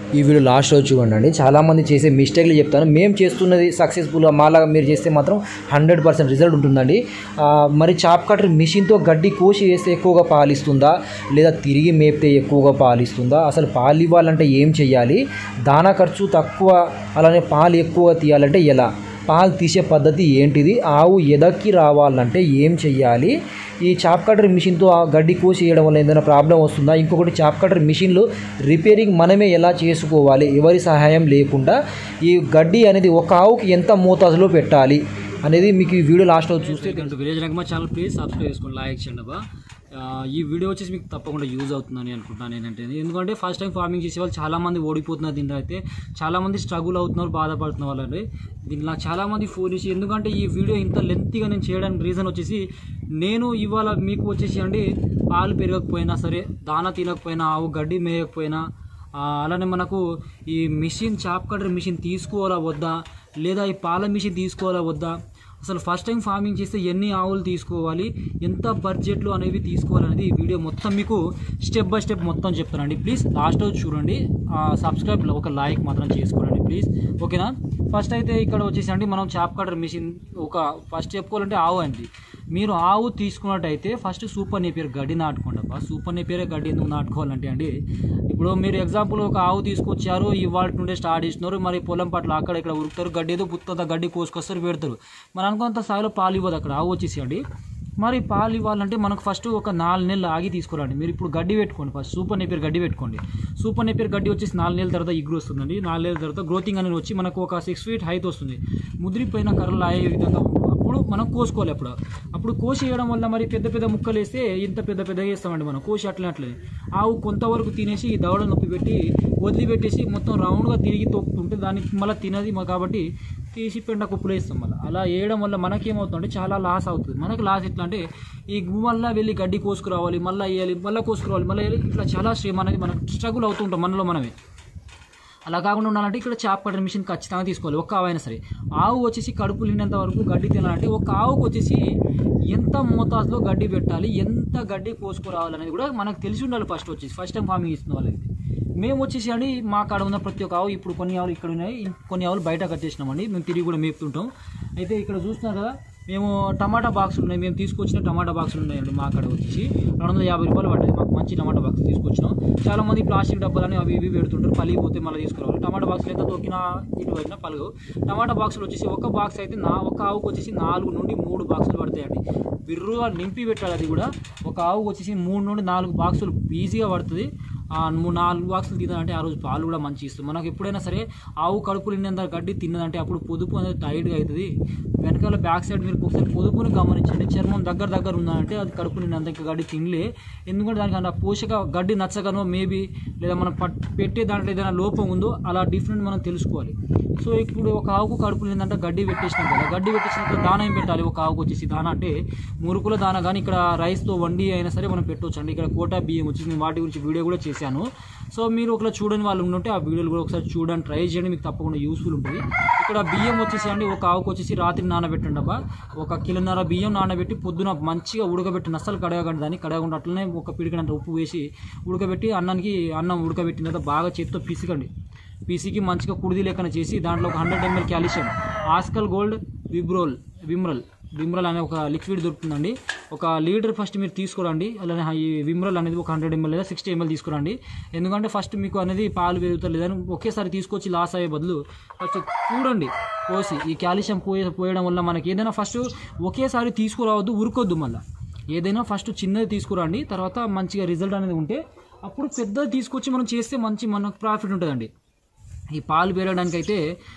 ఈ video last రోజు చూడండి చాలామంది చేసే మిస్టేక్లు చెప్తాను మేము చేస్తున్నది సక్సెస్ఫుల్గా మాలాగా మీరు చేస్తే మాత్రం హండ్రెడ్ పర్సెంట్ రిజల్ట్ ఉంటుందండి ఆ, మరి చాప్ కటర్ మిషన్తో గడ్డి కోసి వేస్తే ఎక్కువగా పాలిస్తుందా లేదా తిరిగి మేపితే ఎక్కువగా పాలిస్తుందా అసలు పాలు ఇవ్వాలంటే ఏం చేయాలి దానా ఖర్చు తక్కువ అలానే పాలు ఎక్కువ తీయాలంటే ఎలా పాలు తీసే పద్ధతి ఏంటిది ఆవు ఎదక్కి రావాలంటే ఏం చెయ్యాలి ఈ చాప్ కటర్ మిషన్తో ఆ గడ్డి కోసి వేయడం వల్ల ఏదైనా ప్రాబ్లం వస్తుందా ఇంకొకటి చాప్ కటర్ మిషన్లు రిపేరింగ్ మనమే ఎలా చేసుకోవాలి ఎవరి సహాయం లేకుండా ఈ గడ్డి అనేది ఒక ఆవుకి ఎంత మోతాదులో పెట్టాలి అనేది మీకు ఈ వీడియో లాస్ట్లో చూస్తే welcome to village Nagama channel please subscribe చేసుకోండి లైక్ చేయండి అబ్బా ఆ, ఈ వీడియో వచ్చేసి మీకు తప్పకుండా యూజ్ అవుతుందని అనుకుంటున్నాను ఏంటంటే ఎందుకంటే ఫస్ట్ టైం ఫార్మింగ్ చేసే వాళ్ళు చాలా మంది ఓడిపోతున్నారు దీంట్లో అయితే చాలా మంది స్ట్రగుల్ అవుతున్నారు బాధపడుతున్న వాళ్ళండి దీనికి నాకు చాలా మంది ఫోన్ చేసి ఎందుకంటే ఈ వీడియో ఇంత లెంతీగా నేను చేయడానికి రీజన్ వచ్చేసి నేను ఇవాళ మీకు వచ్చేసి అండి పాలు పెరగకపోయినా సరే దానా తినకపోయినా ఆవు గడ్డి మేయకపోయినా ఆ, అలానే మనకు ఈ మిషన్ చాప్ కటర్ మిషన్ తీసుకోవాలా వద్దా లేదా ఈ పాల మిషన్ తీసుకోవాలా వద్దా అసలు ఫస్ట్ టైం ఫార్మింగ్ చేస్తే ఎన్ని ఆవులు తీసుకోవాలి ఎంత బడ్జెట్లు అనేవి తీసుకోవాలనేది ఈ వీడియో మొత్తం మీకు స్టెప్ బై స్టెప్ మొత్తం చెప్తానండి ప్లీజ్ లాస్ట్ రోజు చూడండి సబ్స్క్రైబ్ ఒక లైక్ మాత్రం చేసుకోండి ప్లీజ్ ఓకేనా ఫస్ట్ అయితే ఇక్కడ వచ్చేసి అండి మనం చాప్ కటర్ మిషన్ ఒక ఫస్ట్ చెప్పుకోవాలంటే ఆవు అండి మీరు ఆవు తీసుకున్నట్టయితే ఫస్ట్ సూపర్ నేపియర్ గడ్డి నాటుకోండి అబ్బా సూపర్ నేపియర్ గడ్డి ఎందుకు నాటుకోవాలంటే అండి ఇప్పుడు మీరు ఎగ్జాంపుల్ ఒక ఆవు తీసుకొచ్చారు ఇవాళ నుండే స్టార్ట్ చేసినారు మరి పొలం పట్ల అక్కడ ఇక్కడ ఉరుకుతారు గడ్డి ఏదో పుత్తంత గడ్డి కోసుకొస్తారు పెడతారు మన అనుకున్నంత స్థాయిలో పాలు ఇవ్వదు అక్కడ ఆవు వచ్చేసి అండి మరి పాలు ఇవ్వాలంటే మనకు ఫస్ట్ ఒక నాలుగు నెలలు ఆగి తీసుకురండి మీరు ఇప్పుడు గడ్డి పెట్టుకోండి ఫస్ట్ సూపర్ నేపియర్ గడ్డి పెట్టుకోండి సూపర్ నేపియర్ గడ్డి వచ్చేసి నాలుగు నెలల తర్వాత ఇగ్రు వస్తుందండి నాలుగు నెలల తర్వాత గ్రోతింగ్ అనేది వచ్చి మనకు ఒక సిక్స్ ఫీట్ హైట్ వస్తుంది ముదిరిపోయిన కర్రలు అయ్యే విధంగా అప్పుడు మనం కోసుకోవాలి అప్పుడు అప్పుడు కోసి వేయడం వల్ల మరి పెద్ద పెద్ద ముక్కలు వేస్తే ఇంత పెద్ద పెద్దగా వేస్తామండి మనం కోసి అట్లే అట్లే ఆవు కొంతవరకు తినేసి ఈ దవడ నొప్పి పెట్టి వదిలిపెట్టేసి మొత్తం రౌండ్గా తిరిగి తొక్కుతుంటే దానికి మళ్ళీ తినది మ- కాబట్టి తీసి పెండ కుప్పలు వేస్తాం మళ్ళీ అలా వేయడం వల్ల మనకేమవుతుందంటే చాలా లాస్ అవుతుంది మనకు లాస్ ఎట్లా అంటే ఈ మళ్ళీ వెళ్ళి గడ్డి కోసుకురావాలి మళ్ళీ వేయాలి మళ్ళీ కోసుకురావాలి మళ్ళీ వేయాలి ఇట్లా చాలా శ్రమ అనేది మనకు స్ట్రగుల్ అవుతుంటాం మనలో మనమే అలా కాకుండా ఉండాలంటే ఇక్కడ చాప్ కటర్ మిషన్ ఖచ్చితంగా తీసుకోవాలి ఒక్క ఆవు అయినా సరే ఆవు వచ్చేసి కడుపు నిండేంత వరకు గడ్డి తినాలంటే ఒక ఆవుకు వచ్చేసి ఎంత మోతాదులో గడ్డి పెట్టాలి ఎంత గడ్డి కోసుకురావాలనేది కూడా మనకు తెలిసి ఉండాలి ఫస్ట్ వచ్చేసి ఫస్ట్ టైం ఫార్మింగ్ ఇస్తున్న వాళ్ళకి మేము వచ్చేసి అండి మా కాడ ఉన్న ప్రతి ఒక్క ఆవు ఇప్పుడు కొన్ని ఆవులు ఇక్కడ ఉన్నాయి కొన్ని ఆవులు బయట కట్టేసినామండి మేము తిరిగి కూడా మేపుతుంటాం అయితే ఇక్కడ చూస్తున్నారు కదా మేము టమాటా బాక్సులు ఉన్నాయి మేము తీసుకొచ్చిన టమాటా బాక్సులు ఉన్నాయండి మా కాడ వచ్చేసి రెండు వందల యాభై రూపాయలు పడ్డది మాకు మంచి టమాటా బాక్స్ తీసుకొచ్చినాం చాలా మంది ప్లాస్టిక్ డబ్బాలని అవి ఇవి పెడుతుంటారు పలిగిపోతే మళ్ళీ తీసుకురావాలి టమాటా బాక్సులు ఎంత తొక్కినా ఇటు వచ్చినా పలుగు టమాటా బాక్సులు వచ్చేసి ఒక బాక్స్ అయితే నా ఒక ఆవుకు వచ్చేసి నాలుగు నుండి మూడు బాక్సులు పడతాయండి బిర్రుగా నింపి పెట్టాలి అది కూడా ఒక ఆవుకు వచ్చేసి మూడు నుండి నాలుగు బాక్సులు ఈజీగా పడుతుంది ఆ మూడు నాలుగు బాక్సులు తినాలంటే ఆ రోజు పాలు కూడా మంచి ఇస్తుంది మనకు ఎప్పుడైనా సరే ఆవు కడుపు నిండంత గడ్డి తిన్నదంటే అప్పుడు పొదుపు అనేది టైట్గా అవుతుంది వెనకాల బ్యాక్ సైడ్ మీరు ఒకసారి పొదుపుని గమనించండి చర్మం దగ్గర దగ్గర ఉందంటే అది కడుపు నిండంత ఇంకా గడ్డి తినలే ఎందుకంటే దానికి అంత పోషక గడ్డి నచ్చగనో మేబీ లేదా మనం పట్ పెట్టే దాంట్లో ఏదైనా లోపం ఉందో అలా డిఫరెంట్ మనం తెలుసుకోవాలి సో ఇప్పుడు ఒక ఆవుకు కడుపు నిందంటే గడ్డి పెట్టేసినాం కదా గడ్డి పెట్టేసినప్పుడు దానా ఏం పెట్టాలి ఒక ఆవుకు వచ్చేసి దానా అంటే మురుకుల దానా కానీ ఇక్కడ రైస్తో వండి అయినా సరే మనం పెట్టవచ్చు అండి ఇక్కడ కోటా బియ్యం వచ్చేసి నేను వాటి గురించి వీడియో కూడా చేశాను సో మీరు ఒకలా చూడని వాళ్ళు ఉంటే ఆ వీడియోలు కూడా ఒకసారి చూడండి ట్రై చేయండి మీకు తప్పకుండా యూస్ఫుల్ ఉంటుంది ఇక్కడ బియ్యం వచ్చేసి అండి ఒక ఆవుకు వచ్చేసి రాత్రి నానబెట్టండి అబ్బా ఒక కిలోన్నర బియ్యం నానబెట్టి పొద్దున మంచిగా ఉడకబెట్టిన అస్సలు కడగకండి దాన్ని కడగకుండా అట్లనే ఒక పిడికినంత ఉప్పు వేసి ఉడకబెట్టి అన్నానికి అన్నం ఉడకబెట్టిన తర్వాత బాగా చేతితో పిసికండి పీసీకి మంచిగా కుడిది లెక్కన చేసి దాంట్లో ఒక హండ్రెడ్ ఎంఎల్ క్యాల్షియం ఆస్కల్ గోల్డ్ విబ్రోల్ విమ్రల్ విమ్రల్ అనే ఒక లిక్విడ్ దొరుకుతుందండి ఒక లీటర్ ఫస్ట్ మీరు తీసుకురండి అలానే ఈ విమ్రల్ అనేది ఒక హండ్రెడ్ ఎంఎల్ లేదా సిక్స్టీ ఎంఎల్ తీసుకురండి ఎందుకంటే ఫస్ట్ మీకు అనేది పాలు పెరుగుతారు లేదని ఒకేసారి తీసుకొచ్చి లాస్ అయ్యే బదులు ఫస్ట్ చూడండి పోసి ఈ కాల్షియం పోయే పోయడం వల్ల మనకి ఏదైనా ఫస్ట్ ఒకేసారి తీసుకురావద్దు ఉరుకొద్దు మళ్ళీ ఏదైనా ఫస్ట్ చిన్నది తీసుకురండి తర్వాత మంచిగా రిజల్ట్ అనేది ఉంటే అప్పుడు పెద్దది తీసుకొచ్చి మనం చేస్తే మంచి మనకు ప్రాఫిట్ ఉంటుందండి ఈ పాలు పెరగడానికి అయితే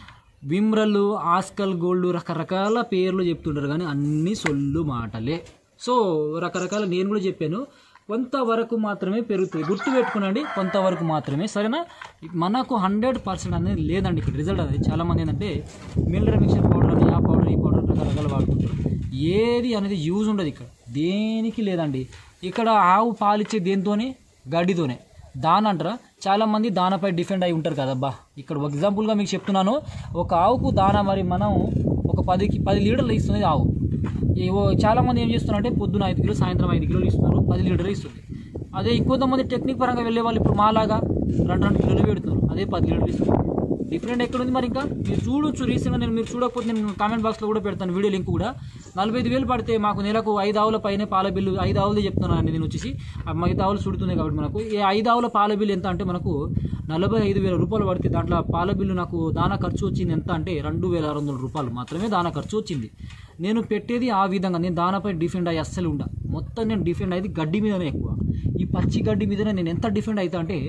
విమ్రల్ ఆస్కల్ గోల్డ్ రకరకాల పేర్లు చెప్తుంటారు కానీ అన్ని సొల్లు మాటలే సో రకరకాల నేను కూడా చెప్పాను కొంతవరకు మాత్రమే పెరుగుతుంది గుర్తు పెట్టుకునండి కొంతవరకు మాత్రమే సరేనా మనకు హండ్రెడ్ పర్సెంట్ అనేది లేదండి ఇక్కడ రిజల్ట్ అనేది చాలామంది ఏంటంటే మిల్లర్ మిక్సర్ పౌడర్ అని ఆ పౌడర్ ఈ పౌడర్ రకరకాలు వాడుకుంటారు ఏది అనేది యూజ్ ఉండదు ఇక్కడ దేనికి లేదండి ఇక్కడ ఆవు పాలిచ్చే దేంతోనే గడ్డితోనే దాన అంటారా చాలా మంది దానపై డిఫెండ్ అయి ఉంటారు కదబ్బా ఇక్కడ ఒక ఎగ్జాంపుల్గా మీకు చెప్తున్నాను ఒక ఆవుకు దాన మరి మనం ఒక పదికి పది లీటర్లు ఇస్తుంది ఆవు ఏవో చాలా మంది ఏం చేస్తున్నారంటే పొద్దున ఐదు కిలో సాయంత్రం ఐదు కిలోలు ఇస్తున్నారు పది లీటర్లు ఇస్తుంది అదే ఇంకొంతమంది టెక్నిక్ పరంగా వెళ్ళే వాళ్ళు ఇప్పుడు మాలాగా రెండు రెండు కిలోలు పెడుతున్నారు అదే పది లీటర్లు ఇస్తున్నారు డిఫరెంట్ ఎక్కడ ఉంది మరి ఇంకా మీరు చూడొచ్చు రీసెంట్గా నేను మీరు చూడకపోతే నేను కామెంట్ బాక్స్లో కూడా పెడతాను వీడియో లింక్ కూడా నలభై ఐదు వేలు పడితే మాకు నెలకు ఐదు ఆవుల పైన పాల బిల్లు ఐదు ఆవులు చెప్తున్నాను అండి నేను వచ్చేసి ఆ మిగతా ఆవులు చుడుతున్నాయి కాబట్టి మనకు ఈ ఐదు ఆవుల పాల బిల్లు ఎంత అంటే మనకు నలభై ఐదు వేల రూపాయలు పడితే దాంట్లో పాల బిల్లు నాకు దానా ఖర్చు వచ్చింది ఎంత అంటే రెండు వేల ఆరు వందల రూపాయలు మాత్రమే దానా ఖర్చు వచ్చింది నేను పెట్టేది ఆ విధంగా నేను దానాపై డిఫెండ్ అయ్యి అస్సలు ఉండ మొత్తం నేను డిఫెండ్ అయ్యేది గడ్డి మీదనే ఎక్కువ ఈ పచ్చి గడ్డి మీదనే నేను ఎంత డిఫెండ్ అవుతా అంటే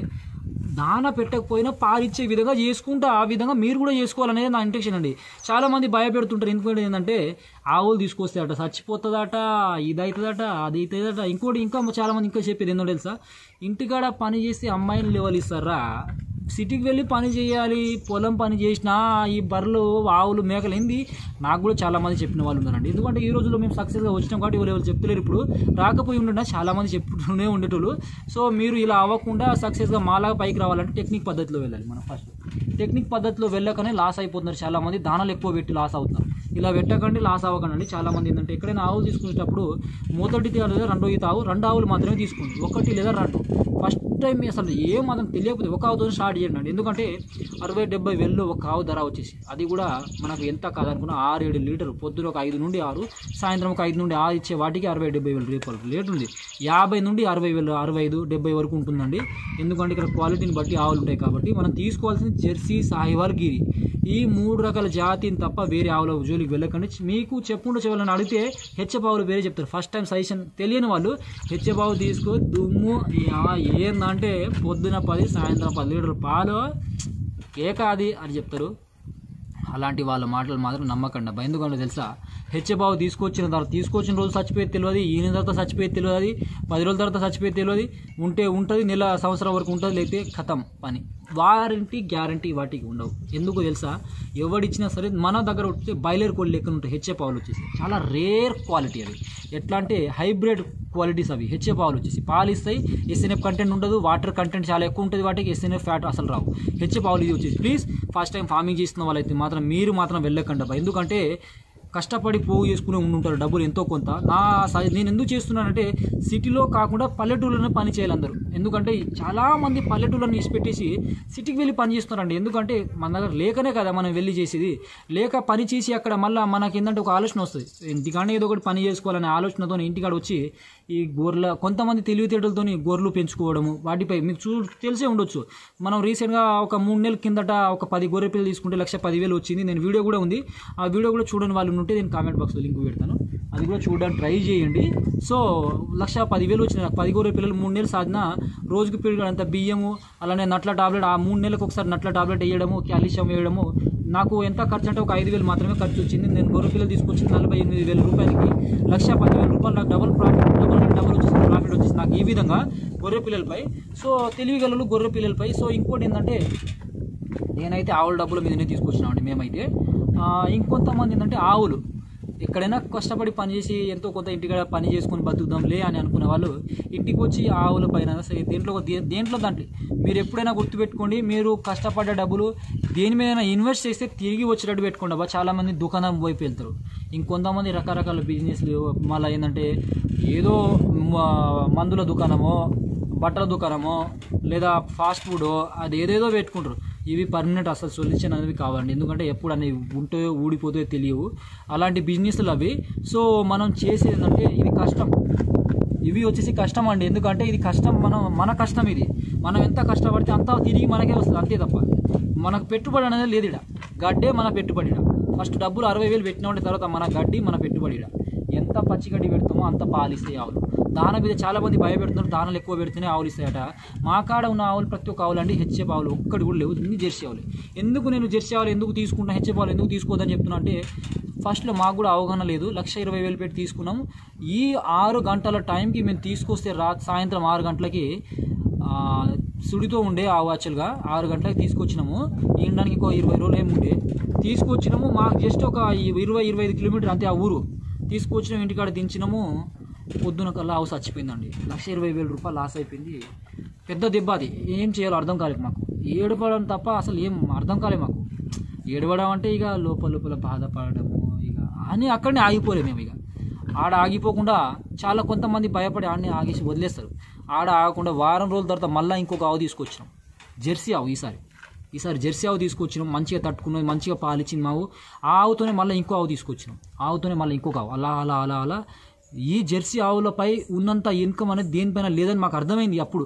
దాన పెట్టకపోయినా పాలిచ్చే విధంగా చేసుకుంటా ఆ విధంగా మీరు కూడా చేసుకోవాలనేది నా ఇంటెన్షన్ అండి చాలా మంది భయపెడుతుంటారు ఎందుకంటే ఏంటంటే ఆవులు తీసుకొస్తే అట చచ్చిపోతుందట ఇది అవుతుందట అది అవుతుందట ఇంకోటి ఇంకా చాలా మంది ఇంకా చెప్పేది ఏంటో తెలుసా ఇంటికాడ పని చేసి అమ్మాయిని లెవెల్ ఇస్తారా సిటీకి వెళ్ళి పని చేయాలి పొలం పని చేసినా ఈ బర్రెలు ఆవులు మేకలు ఏంది నాకు కూడా చాలా మంది చెప్పిన వాళ్ళు ఉన్నారండి ఎందుకంటే ఈ రోజుల్లో మేము సక్సెస్గా వచ్చినాం కాబట్టి ఎవరు ఎవరు చెప్తలేరు ఇప్పుడు రాకపోయి ఉండే చాలా మంది చెప్తూనే ఉండేటోళ్ళు సో మీరు ఇలా అవ్వకుండా సక్సెస్గా మాలాగా పైకి రావాలంటే టెక్నిక్ పద్ధతిలో వెళ్ళాలి మనం ఫస్ట్ టెక్నిక్ పద్ధతిలో వెళ్ళకనే లాస్ అయిపోతున్నారు చాలా మంది దానాలు ఎక్కువ పెట్టి లాస్ అవుతున్నారు ఇలా పెట్టకండి లాస్ అవ్వకండి చాలా మంది ఏంటంటే ఎక్కడైనా ఆవులు తీసుకునేటప్పుడు మొదటి లేదా రెండో ఈత ఆవు రెండు ఆవులు మాత్రమే తీసుకోండి ఒకటి లేదా రెండు ఫస్ట్ టైం అసలు ఏం మాత్రం తెలియకపోతే ఒక ఆవుతో స్టార్ట్ చేయండి అండి ఎందుకంటే అరవై డెబ్బై వేలు ఒక ఆవు ధర వచ్చేసి అది కూడా మనకు ఎంత కాదనుకున్నా ఆరు ఏడు లీటరు పొద్దున ఒక ఐదు నుండి ఆరు సాయంత్రం ఒక ఐదు నుండి ఆరు ఇచ్చే వాటికి అరవై డెబ్బై వేలు రూపాయలు రేట్ ఉంది యాభై నుండి అరవై వేలు అరవై ఐదు డెబ్బై వరకు ఉంటుందండి ఎందుకంటే ఇక్కడ క్వాలిటీని బట్టి ఆవులు ఉంటాయి కాబట్టి మనం తీసుకోవాల్సింది జెర్సీ సాహివాల్ గిరి ఈ మూడు రకాల జాతిని తప్ప వేరే ఆవుల జోలికి వెళ్ళకండి మీకు చెప్పుకుంటూ చెప్పాలని అడిగితే హెచ్చప్ ఆవులు వేరే చెప్తారు ఫస్ట్ టైం సజెషన్ తెలియని వాళ్ళు హెచ్చప్ ఆవు తీసుకో దుమ్ము ఆ ఏందంటే పొద్దున పది సాయంత్రం పది లీటర్ పాలు కేక అది అని చెప్తారు అలాంటి వాళ్ళ మాటలు మాత్రం నమ్మకండి అబ్బా ఎందుకంటే తెలుసా హెచ్చబాబు తీసుకొచ్చిన తర్వాత తీసుకొచ్చిన రోజు చచ్చిపోయేది తెలియదు ఈయన తర్వాత చచ్చిపోయేది తెలియదు పది రోజుల తర్వాత చచ్చిపోయేది తెలియదు ఉంటే ఉంటుంది నెల సంవత్సరం వరకు ఉంటుంది లేకపోతే ఖతం పని వారంటీ గ్యారంటీ వాటికి ఉండవు ఎందుకు తెలుసా ఎవడిచ్చినా సరే మన దగ్గర వచ్చే బాయిలర్ కోళ్ళు లెక్కన ఉంటాయి హెచ్ఏ పావులు వచ్చేసి చాలా రేర్ క్వాలిటీ అవి ఎట్లా అంటే హైబ్రిడ్ క్వాలిటీస్ అవి హెచ్ఏ పావులు వచ్చేసి పాలు ఇస్తాయి ఎస్ఎన్ఎఫ్ కంటెంట్ ఉండదు వాటర్ కంటెంట్ చాలా ఎక్కువ ఉంటుంది వాటికి ఎస్ఎన్ఎఫ్ ఫ్యాట్ అసలు రావు హెచ్ఏ పావులు ఇది వచ్చేసి ప్లీజ్ ఫస్ట్ టైం ఫార్మింగ్ చేస్తున్న వాళ్ళైతే మాత్రం మీరు మాత్రం వెళ్ళకండి అబ్బా ఎందుకంటే కష్టపడి పోగు చేసుకుని ఉండుంటారు డబ్బులు ఎంతో కొంత నా స- నేను ఎందుకు చేస్తున్నానంటే సిటీలో కాకుండా పల్లెటూళ్ళలో పని చేయాలి అందరూ ఎందుకంటే చాలా మంది పల్లెటూళ్ళని ఇచ్చిపెట్టేసి సిటీకి వెళ్ళి పని చేస్తున్నారండి ఎందుకంటే మన దగ్గర లేకనే కదా మనం వెళ్ళి చేసేది లేక పని చేసి అక్కడ మళ్ళీ మనకి ఏంటంటే ఒక ఆలోచన వస్తుంది ఇంటికానే ఏదో ఒకటి పని చేసుకోవాలనే ఆలోచనతో ఇంటికాడ వచ్చి ఈ గొర్రెల కొంతమంది తెలివితేటలతో గొర్రెలు పెంచుకోవడము వాటిపై మీకు చూ తెలిసే ఉండొచ్చు మనం రీసెంట్గా ఒక మూడు నెలల కిందట ఒక పది గొర్రె పిల్లలు తీసుకుంటే లక్ష పదివేలు వచ్చింది నేను వీడియో కూడా ఉంది ఆ వీడియో కూడా చూడని వాళ్ళు ఉంటే నేను కామెంట్ బాక్స్లో లింక్ పెడతాను అది కూడా చూడడానికి ట్రై చేయండి సో లక్ష పదివేలు వచ్చినాయి నాకు పది గొర్రె పిల్లలు మూడు నెలలు సాధిన రోజుకి పిల్లలు అంత బియ్యము అలానే నట్ల టాబ్లెట్ ఆ మూడు నెలలకు ఒకసారి నట్ల టాబ్లెట్ వేయడము క్యాల్షియం వేయడము నాకు ఎంత ఖర్చు అంటే ఒక ఐదు వేలు మాత్రమే ఖర్చు వచ్చింది నేను గొర్రె పిల్లలు తీసుకొచ్చి నలభై ఎనిమిది వేల రూపాయలకి లక్ష పదివేల రూపాయలు నాకు డబుల్ ప్రాఫిట్ డబుల్ డబుల్ వచ్చేసి ప్రాఫిట్ వచ్చేసి నాకు ఈ విధంగా గొర్రె పిల్లలపై సో తెలివిగలలు గొర్రె పిల్లలపై సో ఇంకోటి ఏంటంటే నేనైతే ఆవుల డబ్బుల మీదనే తీసుకొచ్చినామండి మేమైతే ఆ, ఇంకొంతమంది ఏంటంటే ఆవులు ఎక్కడైనా కష్టపడి పని చేసి ఎంతో కొంత ఇంటికాడ పని చేసుకొని బతుకుదాంలే అని అనుకునే వాళ్ళు ఇంటికి వచ్చి ఆవుల పైన సరే దేంట్లో ఒక దే- దేంట్లో దాంట్లో మీరు ఎప్పుడైనా గుర్తుపెట్టుకోండి మీరు కష్టపడ్డ డబ్బులు దేని మీద ఇన్వెస్ట్ చేస్తే తిరిగి వచ్చేటట్టు పెట్టుకోండి అబ్బా చాలామంది దుకాణం వైపు వెళ్తారు ఇంకొంతమంది రకరకాల బిజినెస్లు మళ్ళీ ఏంటంటే ఏదో మ- మందుల దుకాణమో బట్టల దుకాణమో లేదా ఫాస్ట్ ఫుడ్ అది ఏదేదో పెట్టుకుంటారు ఇవి పర్మనెంట్ అసలు సొల్యూషన్ అనేవి కావాలండి ఎందుకంటే ఎప్పుడు అనేవి ఉంటాయో ఊడిపోతాయో తెలియవు అలాంటి బిజినెస్లు అవి సో మనం చేసేది ఏంటంటే ఇది కష్టం ఇవి వచ్చేసి కష్టం అండి ఎందుకంటే ఇది కష్టం మనం మన కష్టం ఇది మనం ఎంత కష్టపడితే అంత తిరిగి మనకే వస్తుంది అంతే తప్ప మనకు పెట్టుబడి అనేది లేదు ఇడ గడ్డే మన పెట్టుబడి ఈడ. ఫస్ట్ డబ్బులు అరవై వేలు పెట్టిన ఉంటే తర్వాత మన గడ్డి మన పెట్టుబడి ఈడ. ఎంత పచ్చి గడ్డి పెడతామో అంత పాలు ఇస్తాయి ఆవులు దాన మీద చాలా మంది భయపెడుతున్నారు దానాలు ఎక్కువ పెడితేనే ఆవులు ఇస్తాయట మా కాడ ఉన్న ఆవులు ప్రతి ఒక్క ఆవులు అండి హెచ్ఎఫ్ ఆవులు ఒక్కటి కూడా లేవు అన్ని జెర్సీ ఆవులు ఎందుకు నేను జెర్సీ ఆవులు ఎందుకు తీసుకుంటా హెచ్ఎఫ్ ఆవులు ఎందుకు తీసుకోవద్దని చెప్తున్నా అంటే ఫస్ట్లో మాకు కూడా అవగాహన లేదు లక్ష ఇరవై వేలు పెట్టి తీసుకున్నాము ఈ ఆరు గంటల టైంకి మేము తీసుకొస్తే రా సాయంత్రం ఆరు గంటలకి ఆ, సుడితో ఉండే ఆవు యాక్చువల్గా ఆరు గంటలకు తీసుకొచ్చినాము ఈయనడానికి ఒక ఇరవై రోజులు ఏమి ఉండే తీసుకొచ్చినాము మాకు జస్ట్ ఒక ఇరవై ఇరవై ఐదు కిలోమీటర్ అంతే ఆ ఊరు తీసుకొచ్చినాం ఇంటికాడ దించినాము పొద్దున కల్లా ఆవు చచ్చిపోయిందండి లక్ష ఇరవై వేల రూపాయలు లాస్ అయిపోయింది పెద్ద దెబ్బ అది ఏం చేయాలో అర్థం కాలేదు మాకు ఏడపడం తప్ప అసలు ఏం అర్థం కాలేదు మాకు ఏడవడం అంటే ఇక లోపల లోపల బాధపడము ఇక అని అక్కడనే ఆగిపోలేము మేము ఇక ఆడ ఆగిపోకుండా చాలా కొంతమంది భయపడి ఆడనే ఆగేసి వదిలేస్తారు ఆడ ఆగకుండా వారం రోజుల తర్వాత మళ్ళీ ఇంకొక ఆవు తీసుకొచ్చినాం జెర్సీ ఆవు ఈసారి ఈసారి జెర్సీ ఆవు తీసుకొచ్చినాం మంచిగా తట్టుకున్నాం మంచిగా పాలిచ్చింది మావు ఆ ఆవుతోనే మళ్ళీ ఇంకో ఆవు తీసుకొచ్చినాం ఆవుతోనే మళ్ళీ ఇంకొక ఆవు అలా అలా అలా అలా ఈ జెర్సీ ఆవులపై ఉన్నంత ఇన్కమ్ అనేది దేనిపైన లేదని మాకు అర్థమైంది అప్పుడు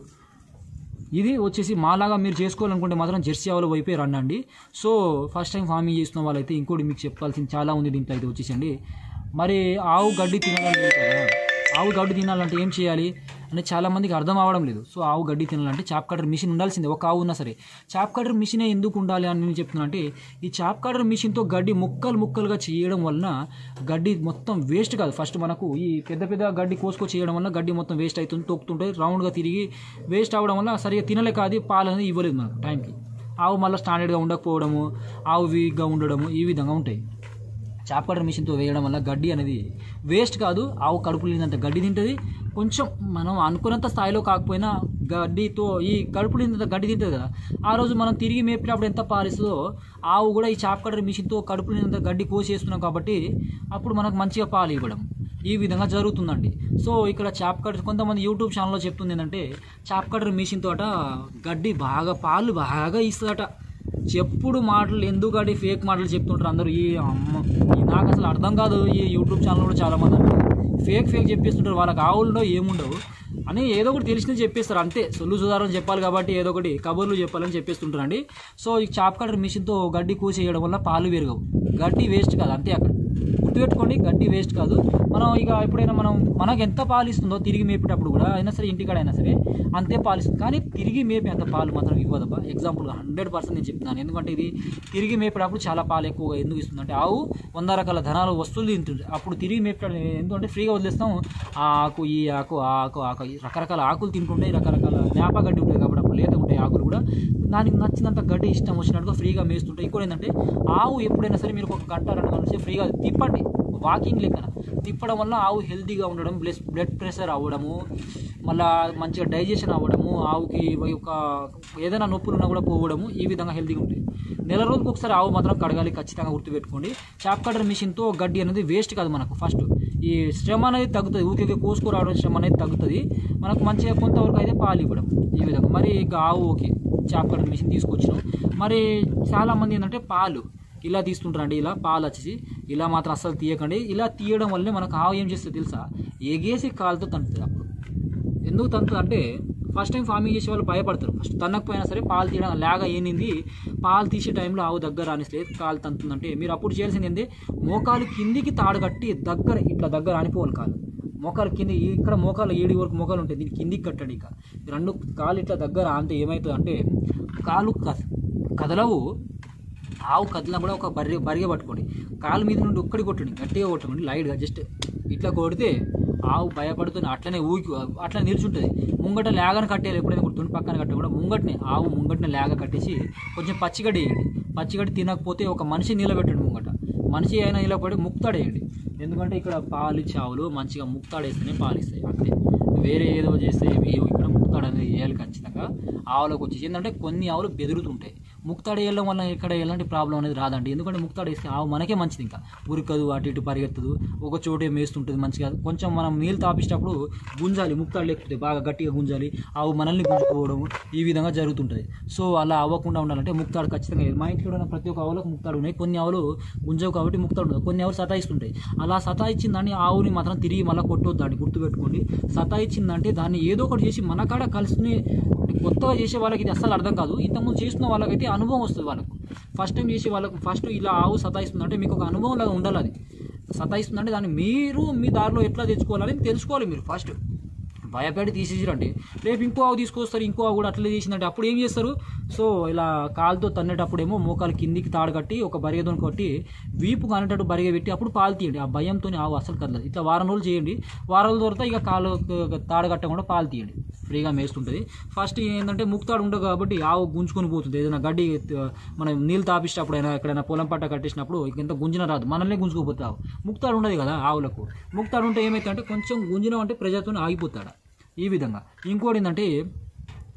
ఇది వచ్చేసి మాలాగా మీరు చేసుకోవాలనుకుంటే మాత్రం జెర్సీ ఆవుల వైపే రండి సో ఫస్ట్ టైం ఫార్మింగ్ చేస్తున్న వాళ్ళైతే ఇంకోటి మీకు చెప్పాల్సింది చాలా ఉంది దీంట్లో అయితే వచ్చేసండి మరి ఆవు గడ్డి తినాలని లేదు కదా ఆవు గడ్డి తినాలంటే ఏం చేయాలి అని చాలా మందికి అర్థం అవ్వడం లేదు సో ఆవు గడ్డి తినాలంటే చాప్ కటర్ మిషన్ ఉండాల్సిందే ఒక ఆవు ఉన్నా సరే చాప్ కటర్ మిషనే ఎందుకు ఉండాలి అని నేను చెప్తున్నా అంటే ఈ చాప్ కటర్ మిషన్తో గడ్డి ముక్కలు ముక్కలుగా చేయడం వలన గడ్డి మొత్తం వేస్ట్ కాదు ఫస్ట్ మనకు ఈ పెద్ద పెద్ద గడ్డి కోసుకొని చేయడం వల్ల గడ్డి మొత్తం వేస్ట్ అవుతుంది తొక్కుతుంటే రౌండ్గా తిరిగి వేస్ట్ అవ్వడం వల్ల సరిగా తినలేక అది పాలు అనేది ఇవ్వలేదు మనకు టైంకి ఆవు మళ్ళీ స్టాండర్డ్గా ఉండకపోవడము ఆవు వీక్గా ఉండడము ఈ విధంగా ఉంటాయి చాప్ కటర్ మిషన్తో వేయడం వల్ల గడ్డి అనేది వేస్ట్ కాదు ఆవు కడుపు లేనంత గడ్డి తింటుంది కొంచెం మనం అనుకున్నంత స్థాయిలో కాకపోయినా గడ్డితో ఈ కడుపు లేనంత గడ్డి తింటుంది కదా ఆ రోజు మనం తిరిగి మేపినప్పుడు ఎంత పాలిస్తుందో ఆవు కూడా ఈ చాప్ కటర్ మిషన్తో కడుపు లేనంత గడ్డి కోసేస్తున్నాం కాబట్టి అప్పుడు మనకు మంచిగా పాలు ఇవ్వడం ఈ విధంగా జరుగుతుందండి సో ఇక్కడ చాప్ కటర్ కొంతమంది యూట్యూబ్ ఛానల్లో చెప్తుంది ఏంటంటే చాప్ కటర్ మిషన్ తోట గడ్డి బాగా పాలు బాగా ఇస్తుందట చెప్పుడు మాటలు ఎందుకంటే ఫేక్ మాటలు చెప్తుంటారు అందరూ ఈ అమ్మ ఈ నాకు అసలు అర్థం కాదు ఈ యూట్యూబ్ ఛానల్ కూడా చాలా మంది ఫేక్ ఫేక్ చెప్పేస్తుంటారు వాళ్ళకి ఆవులు ఏముండవు అని ఏదో ఒకటి తెలిసినది చెప్పేస్తారు అంతే సొల్లు సుధారణ చెప్పాలి కాబట్టి ఏదో ఒకటి కబుర్లు చెప్పాలని చెప్పేస్తుంటారండి సో ఈ చాప్ కటర్ మిషన్తో గడ్డి కూసేయడం వల్ల పాలు పెరగవు గడ్డి వేస్ట్ కాదు అంతే అక్కడ గుర్తుపెట్టుకోండి గడ్డి వేస్ట్ కాదు మనం ఇక ఎప్పుడైనా మనం మనకు ఎంత పాలు ఇస్తుందో తిరిగి మేపేటప్పుడు కూడా అయినా సరే ఇంటికాడ అయినా సరే అంతే పాలు ఇస్తుంది కానీ తిరిగి మేపే అంత పాలు మాత్రం ఇవ్వదబ్బా ఎగ్జాంపుల్ హండ్రెడ్ పర్సెంట్ నేను చెప్తున్నాను ఎందుకంటే ఇది తిరిగి మేపేటప్పుడు చాలా పాలు ఎక్కువగా ఎందుకు ఇస్తుంది అంటే ఆవు వంద రకాల ధనాలు వస్తువులు తింటుంది అప్పుడు తిరిగి మేపేటప్పుడు ఎందుకంటే ఫ్రీగా వదిలేస్తాం ఆ ఆకు ఈ ఆకు ఆ ఆకు ఆ ఆకు ఈ రకరకాల ఆకులు తింటుంటాయి రకరకాల వేప గడ్డి ఉంటుంది కాబట్టి అప్పుడు లేత ఉంటాయి ఆకులు కూడా దానికి నచ్చినంత గడ్డి ఇష్టం వచ్చినట్టుగా ఫ్రీగా మేస్తుంటాయి ఇంకోటి ఏంటంటే ఆవు ఎప్పుడైనా సరే మీరు ఒక గంట రెండు గంటల సేపు ఫ్రీగా తిప్పండి వాకింగ్ లెక్కన తిప్పడం వల్ల ఆవు హెల్తీగా ఉండడం ప్లస్ బ్లడ్ ప్రెషర్ అవ్వడము మళ్ళా మంచిగా డైజెషన్ అవ్వడము ఆవుకి ఒక ఏదైనా నొప్పులు ఉన్నా కూడా పోవడము ఈ విధంగా హెల్తీగా ఉంటాయి నెల రోజులకు ఒకసారి ఆవు మాత్రం కడగాలి ఖచ్చితంగా గుర్తుపెట్టుకోండి చాప్ కటర్ మిషన్తో గడ్డి అనేది వేస్ట్ కాదు మనకు ఫస్ట్ ఈ శ్రమ అనేది తగ్గుతుంది ఊరికే కోసుకురావడం శ్రమ అనేది తగ్గుతుంది మనకు మంచిగా కొంతవరకు అయితే పాలు ఇవ్వడం ఈ విధంగా మరి ఇక ఆవు ఓకే చాప్ కటర్ మిషన్ తీసుకొచ్చినాం మరి చాలామంది ఏంటంటే పాలు ఇలా తీస్తుంటారండి ఇలా పాలు వచ్చేసి ఇలా మాత్రం అస్సలు తీయకండి ఇలా తీయడం వల్లనే మనకు ఆవు ఏం చేస్తుంది తెలుసా ఎగేసి కాలుతో తంటుంది అప్పుడు ఎందుకు తంతుంది అంటే ఫస్ట్ టైం ఫార్మింగ్ చేసే వాళ్ళు భయపడతారు ఫస్ట్ తన్నకపోయినా సరే పాలు తీయడం లేక ఏనింది పాలు తీసే టైంలో ఆవు దగ్గర రానిస్తలేదు కాలు తంతుందంటే మీరు అప్పుడు చేయాల్సింది ఏంటి మోకాలు కిందికి తాడు కట్టి దగ్గర ఇట్లా దగ్గర ఆనిపోవాలి కాలు మోకాలు కింద ఇక్కడ మోకాలు ఏడు వరకు మోకాలు ఉంటాయి దీనికి కిందికి కట్టండి ఇక రెండు కాలు ఇట్లా దగ్గర అంతే ఏమవుతుంది అంటే కాలు కద కదలవు ఆవు కదిలినప్పుడు ఒక బర్రె బరిగ పట్టుకోండి కాలు మీద నుండి ఒక్కడి కొట్టండి గట్టిగా కొట్టండి లైట్గా జస్ట్ ఇట్లా కొడితే ఆవు భయపడుతుంది అట్లనే ఊకి అట్లా నిల్చుంటుంది ముంగట లేగని కట్టేయాలి ఎప్పుడైనా గుర్తుండి పక్కన కట్ట కూడా ముంగటనే ఆవు ముంగటనే లేగ కట్టేసి కొంచెం పచ్చిగడ్డి వేయండి పచ్చిగడ్డి తినకపోతే ఒక మనిషి నిలబెట్టండి ముంగట మనిషి అయినా నిలబడి ముక్తాడేయండి ఎందుకంటే ఇక్కడ పాలు చావులు మంచిగా ముక్తాడేస్తేనే పాలు ఇస్తాయి అంతే వేరే ఏదో చేస్తే ఏమి ఇక్కడ ముక్తాడు అనేది వేయాలి ఖచ్చితంగా ఆవులకు వచ్చేసి ఏంటంటే కొన్ని ఆవులు బెదురుతుంటాయి ముక్తాడు వేయడం వల్ల ఇక్కడ ఎలాంటి ప్రాబ్లం అనేది రాదండి ఎందుకంటే ముక్తాడు వేస్తే ఆవు మనకే మంచిది ఇంకా ఉరకదు అటు ఇటు పరిగెత్తదు ఒక చోటే మేస్తుంటుంది మంచిగా కొంచెం మనం నీళ్ళు తాపించేటప్పుడు గుంజాలి ముక్తాడు లేకపోతే బాగా గట్టిగా గుంజాలి ఆవు మనల్ని గుంజుకోవడం ఈ విధంగా జరుగుతుంటుంది సో అలా అవ్వకుండా ఉండాలంటే ముక్తాడు ఖచ్చితంగా వేయాలి. మా ఇంట్లో ఉన్న ప్రతి ఒక్క ఆవులకు ముక్తాడు ఉన్నాయి కొన్ని ఆవులు గుంజవు కాబట్టి ముక్తాడు ఉండదు కొన్ని ఆవులు సతాయిస్తుంటాయి అలా సతాయిచ్చిందని ఆవుని మాత్రం తిరిగి మళ్ళీ కొట్టొద్దండి గుర్తుపెట్టుకోండి సతాయిచ్చిందంటే దాన్ని ఏదో ఒకటి చేసి మన కాడ కలిసి కొత్తగా చేసే వాళ్ళకి ఇది అస్సలు అర్థం కాదు ఇంతకుముందు చేస్తున్న వాళ్ళకైతే అనుభవం వస్తుంది వాళ్ళకు ఫస్ట్ టైం చేసే వాళ్ళకు ఫస్ట్ ఇలా ఆవు సతాయిస్తుందంటే మీకు ఒక అనుభవం లాగా ఉండాలి అది సతాయిస్తుందంటే దాన్ని మీరు మీ దారిలో ఎట్లా తెచ్చుకోవాలని తెలుసుకోవాలి మీరు ఫస్ట్ భయపడి తీసేసిరంటే రేపు ఇంకో ఆవు తీసుకొస్తారు ఇంకో ఆవు కూడా అట్లే చేసిందంటే అప్పుడు ఏం చేస్తారు సో ఇలా కాలుతో తన్నేటప్పుడేమో మోకాలు కిందికి తాడు కట్టి ఒక బరిగెతో కొట్టి వీపు కానేటట్టు బరిగె పెట్టి అప్పుడు పాలు తీయండి ఆ భయంతో ఆవు అసలు కదలదు ఇట్లా వారం రోజులు చేయండి వారం రోజుల తర్వాత ఇక కాలు తాడు కట్టకుండా పాలు తీయండి ఫ్రీగా మేస్తుంటుంది ఫస్ట్ ఏంటంటే ముక్తాడు ఉండదు కాబట్టి ఆవు గుంజుకొని పోతుంది ఏదైనా గడ్డి ఆ, మనం నీళ్ళు తాపించేటప్పుడైనా ఎక్కడైనా పొలం పట్ట కట్టేసినప్పుడు ఇంత గుంజిన రాదు మనల్ని గుంజుకోపోతుంది ఆవు ముక్తాడు ఉండదు కదా ఆవులకు ముక్తాడు ఉంటే ఏమైతే అంటే కొంచెం గుంజిన అంటే ప్రజలతో ఆగిపోతాడు ఈ విధంగా ఇంకోటి ఏంటంటే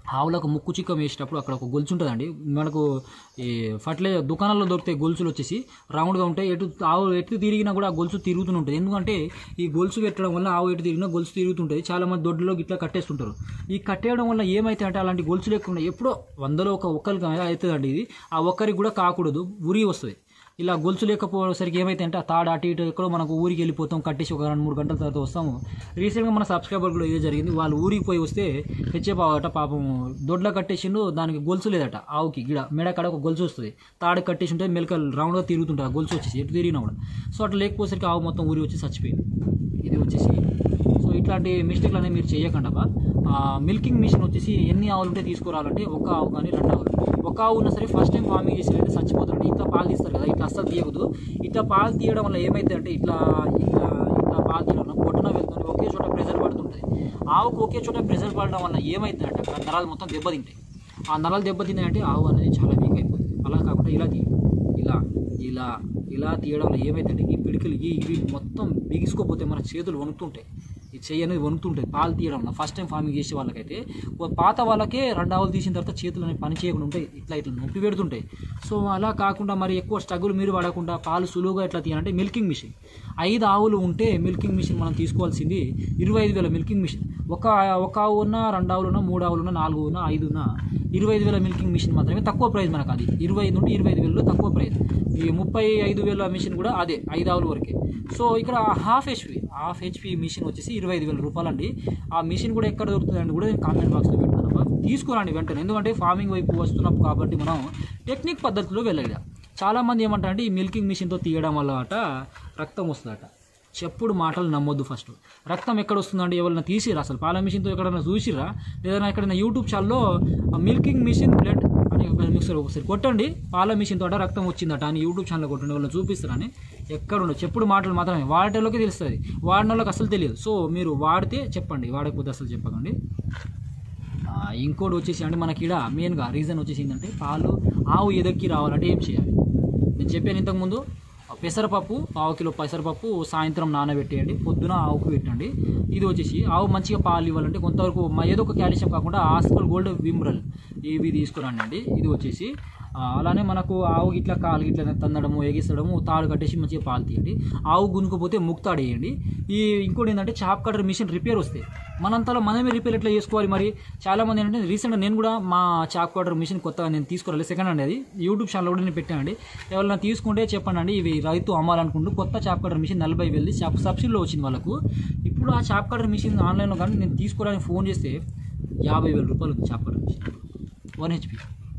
ఆవులకు ముక్కు చిక్కం వేసేటప్పుడు అక్కడ ఒక గొలుసు ఉంటుందండి మనకు ఈ ఫర్టిలైజర్ దుకాణాల్లో దొరికే గొలుసులు వచ్చేసి రౌండ్గా ఉంటాయి ఎటు ఆవు ఎటు తిరిగినా కూడా ఆ గొలుసు తిరుగుతూనే ఉంటుంది ఎందుకంటే ఈ గొలుసు పెట్టడం వల్ల ఆవు ఎటు తిరిగినా గొలుసు తిరుగుతుంటుంది చాలా మంది దొడ్లో ఇట్లా కట్టేస్తుంటారు ఈ కట్టేయడం వల్ల ఏమైతే అంటే అలాంటి గొలుసు లేకుండా ఎప్పుడో వందలో ఒక ఒక్కరికి అవుతుందండి ఇది ఆ ఒక్కరికి కూడా కాకూడదు ఉరి వస్తుంది ఇలా గొలుసు లేకపోయేసరికి ఏమైతే అంటే ఆ తాడు అటు ఇటు ఎక్కడో మనకు ఊరికి వెళ్ళిపోతాం కట్టేసి ఒక రెండు మూడు గంటల తర్వాత వస్తాము రీసెంట్గా మన సబ్స్క్రైబర్ కూడా ఇదే జరిగింది వాళ్ళు ఊరికి పోయి వస్తే తెచ్చేపావట పాపం దొడ్లో కట్టేసిండు దానికి గొలుసు లేదట ఆవుకి గిడ మెడ కాడ ఒక గొలుసు వస్తుంది తాడు కట్టేసి ఉంటే మెలకలు రౌండ్గా తిరుగుతుంటుంది ఆ గొలుసు వచ్చేసి ఎటు తిరిగినా కూడా సో అట్లా లేకపోసరికి ఆవు మొత్తం ఊరి వచ్చి చచ్చిపోయింది ఇది వచ్చేసి సో ఇట్లాంటి మిస్టేక్లు అనేవి మీరు చేయకండి బా మిల్కింగ్ మిషన్ వచ్చేసి ఎన్ని ఆవులు ఉంటే తీసుకురావాలంటే ఒక ఆవు కానీ రెండు ఆవులు ఒక ఆవు ఉన్నా సరే ఫస్ట్ టైం ఫార్మింగ్ చేసి అయితే చచ్చిపోతాడు ఇట్లా పాలు తీస్తారు కదా ఇట్లా అస్సలు తీయకూడదు ఇట్లా పాలు తీయడం వల్ల ఏమైతే అంటే ఇట్లా ఇట్లా ఇట్లా పాలు తీయడం వల్ల పొట్టున వెళ్తుంది ఒకే చోట ప్రెషర్ పడుతుంటుంది ఆవుకు ఒకే చోట ప్రెషర్ పడడం వల్ల ఏమైతే అంటే అక్కడ నరాలు మొత్తం దెబ్బతింటాయి ఆ నరాలు దెబ్బతిన్నాయంటే ఆవు అనేది చాలా వీక్ అయిపోతుంది అలా కాకుండా ఇలా తీయ ఇలా ఇలా ఇలా తీయడం వల్ల ఏమైతే ఈ పిడికిలు ఈ ఇవి మొత్తం బిగిసుకోపోతే మన చేతులు వణుకుతుంటాయి ఈ చెయ్యి అనేది వణుకుతుంటాయి పాలు తీయడం వల్ల ఫస్ట్ టైం ఫార్మింగ్ చేసే వాళ్ళకైతే ఓ పాత వాళ్ళకే రెండు ఆవులు తీసిన తర్వాత చేతులు అనేవి పని చేయకుండా ఉంటాయి ఇట్లా ఇట్లా నొప్పి పెడుతుంటాయి సో అలా కాకుండా మరి ఎక్కువ స్ట్రగుల్ మీరు పడకుండా పాలు సులువుగా ఎట్లా తీయాలంటే మిల్కింగ్ మిషన్ ఐదు ఆవులు ఉంటే మిల్కింగ్ మిషన్ మనం తీసుకోవాల్సింది ఇరవై ఐదు వేల మిల్కింగ్ మిషన్ ఒక ఒక ఆవు ఉన్నా రెండు ఆవులు ఉన్నా మూడు ఆవులు ఉన్నా నాలుగు ఉన్నా ఐదు ఉన్నా ఇరవై ఐదు వేల మిల్కింగ్ మిషన్ మాత్రమే తక్కువ ప్రైస్ మనకు అది ఇరవై ఐదు నుండి ఇరవై ఐదు వేలలో తక్కువ ప్రైస్ ఈ ముప్పై ఐదు వేల మిషన్ కూడా అదే ఐదు ఆవుల వరకే సో ఇక్కడ half HP half HP machine వచ్చేసి ఇరవై ఐదు వేల రూపాయలు అండి ఆ మిషన్ కూడా ఎక్కడ దొరుకుతుందండి కూడా నేను కామెంట్ బాక్స్లో పెడతాను అబ్బా. తీసుకోరండి వెంటనే ఎందుకంటే ఫార్మింగ్ వైపు వస్తున్నాం కాబట్టి మనం టెక్నిక్ పద్ధతిలో వెళ్ళాలి చాలామంది ఏమంటారంటే ఈ మిల్కింగ్ మిషన్తో తీయడం వల్ల అట రక్తం వస్తుందట చెప్పుడు మాటలు నమ్మొద్దు ఫస్ట్ రక్తం ఎక్కడ వస్తుందండి ఎవరైనా తీసిరా అసలు పాల మిషన్తో ఎక్కడైనా చూసిరా లేదా ఎక్కడైనా యూట్యూబ్ ఛానల్లో మిల్కింగ్ మిషన్ బ్లడ్ అని ఒక మిక్సర్ ఒకసారి కొట్టండి పాల మిషన్ తోట రక్తం వచ్చిందట అని యూట్యూబ్ ఛానల్ కొట్టండి వాళ్ళని చూపిస్తారని ఎక్కడ ఉండదు చెప్పుడు మాటలు మాత్రమే వాడేటోళ్ళకి తెలుస్తుంది వాడిన వాళ్ళకి అసలు తెలియదు సో మీరు వాడితే చెప్పండి వాడకపోతే అసలు చెప్పకండి ఆ, ఇంకోటి వచ్చేసి అంటే మనకి ఇక్కడ మెయిన్గా రీజన్ వచ్చేసి ఏంటంటే పాలు ఆవు ఎదక్కి రావాలంటే ఏం చేయాలి నేను చెప్పాను ఇంతకుముందు ఆ పెసరపప్పు పావు కిలో పెసరపప్పు సాయంత్రం నానబెట్టేయండి పొద్దున ఆవుకు పెట్టండి ఇది వచ్చేసి ఆవు మంచిగా పాలు ఇవ్వాలంటే కొంతవరకు మ- ఏదో ఒక కాల్షియం కాకుండా ఆస్కల్ గోల్డ్ విమ్రల్ ఇవి తీసుకురండి అండి ఇది వచ్చేసి ఆ, అలానే మనకు ఆవు ఇట్లా కాలు ఇట్లా తన్నడము ఎగిస్తడము తాడు కట్టేసి మంచిగా పాలు తీయండి ఆవు గునుకుపోతే ముక్తాడు వేయండి ఈ ఇంకోటి ఏంటంటే చాప్ కటర్ మిషన్ రిపేర్ వస్తాయి మనంతలో మనమే రిపేర్ ఎట్లా చేసుకోవాలి మరి చాలా మంది ఏంటంటే రీసెంట్గా నేను కూడా మా చాప్ కటర్ మిషన్ కొత్తగా నేను తీసుకోవాలి సెకండ్ అండి అది యూట్యూబ్ ఛానల్ కూడా నేను పెట్టానండి ఎవరైనా తీసుకుంటే చెప్పండి అండి ఇవి రైతు అమ్మాలనుకుంటూ కొత్త చాప్ కటర్ మిషన్ నలభై వెళ్ళి సబ్సిడీలో వచ్చింది వాళ్ళకు ఇప్పుడు ఆ చాప్ కటర్ మిషన్ ఆన్లైన్లో కానీ నేను తీసుకోవడానికి ఫోన్ చేస్తే యాభై వేల రూపాయలు chop cutter machine one HP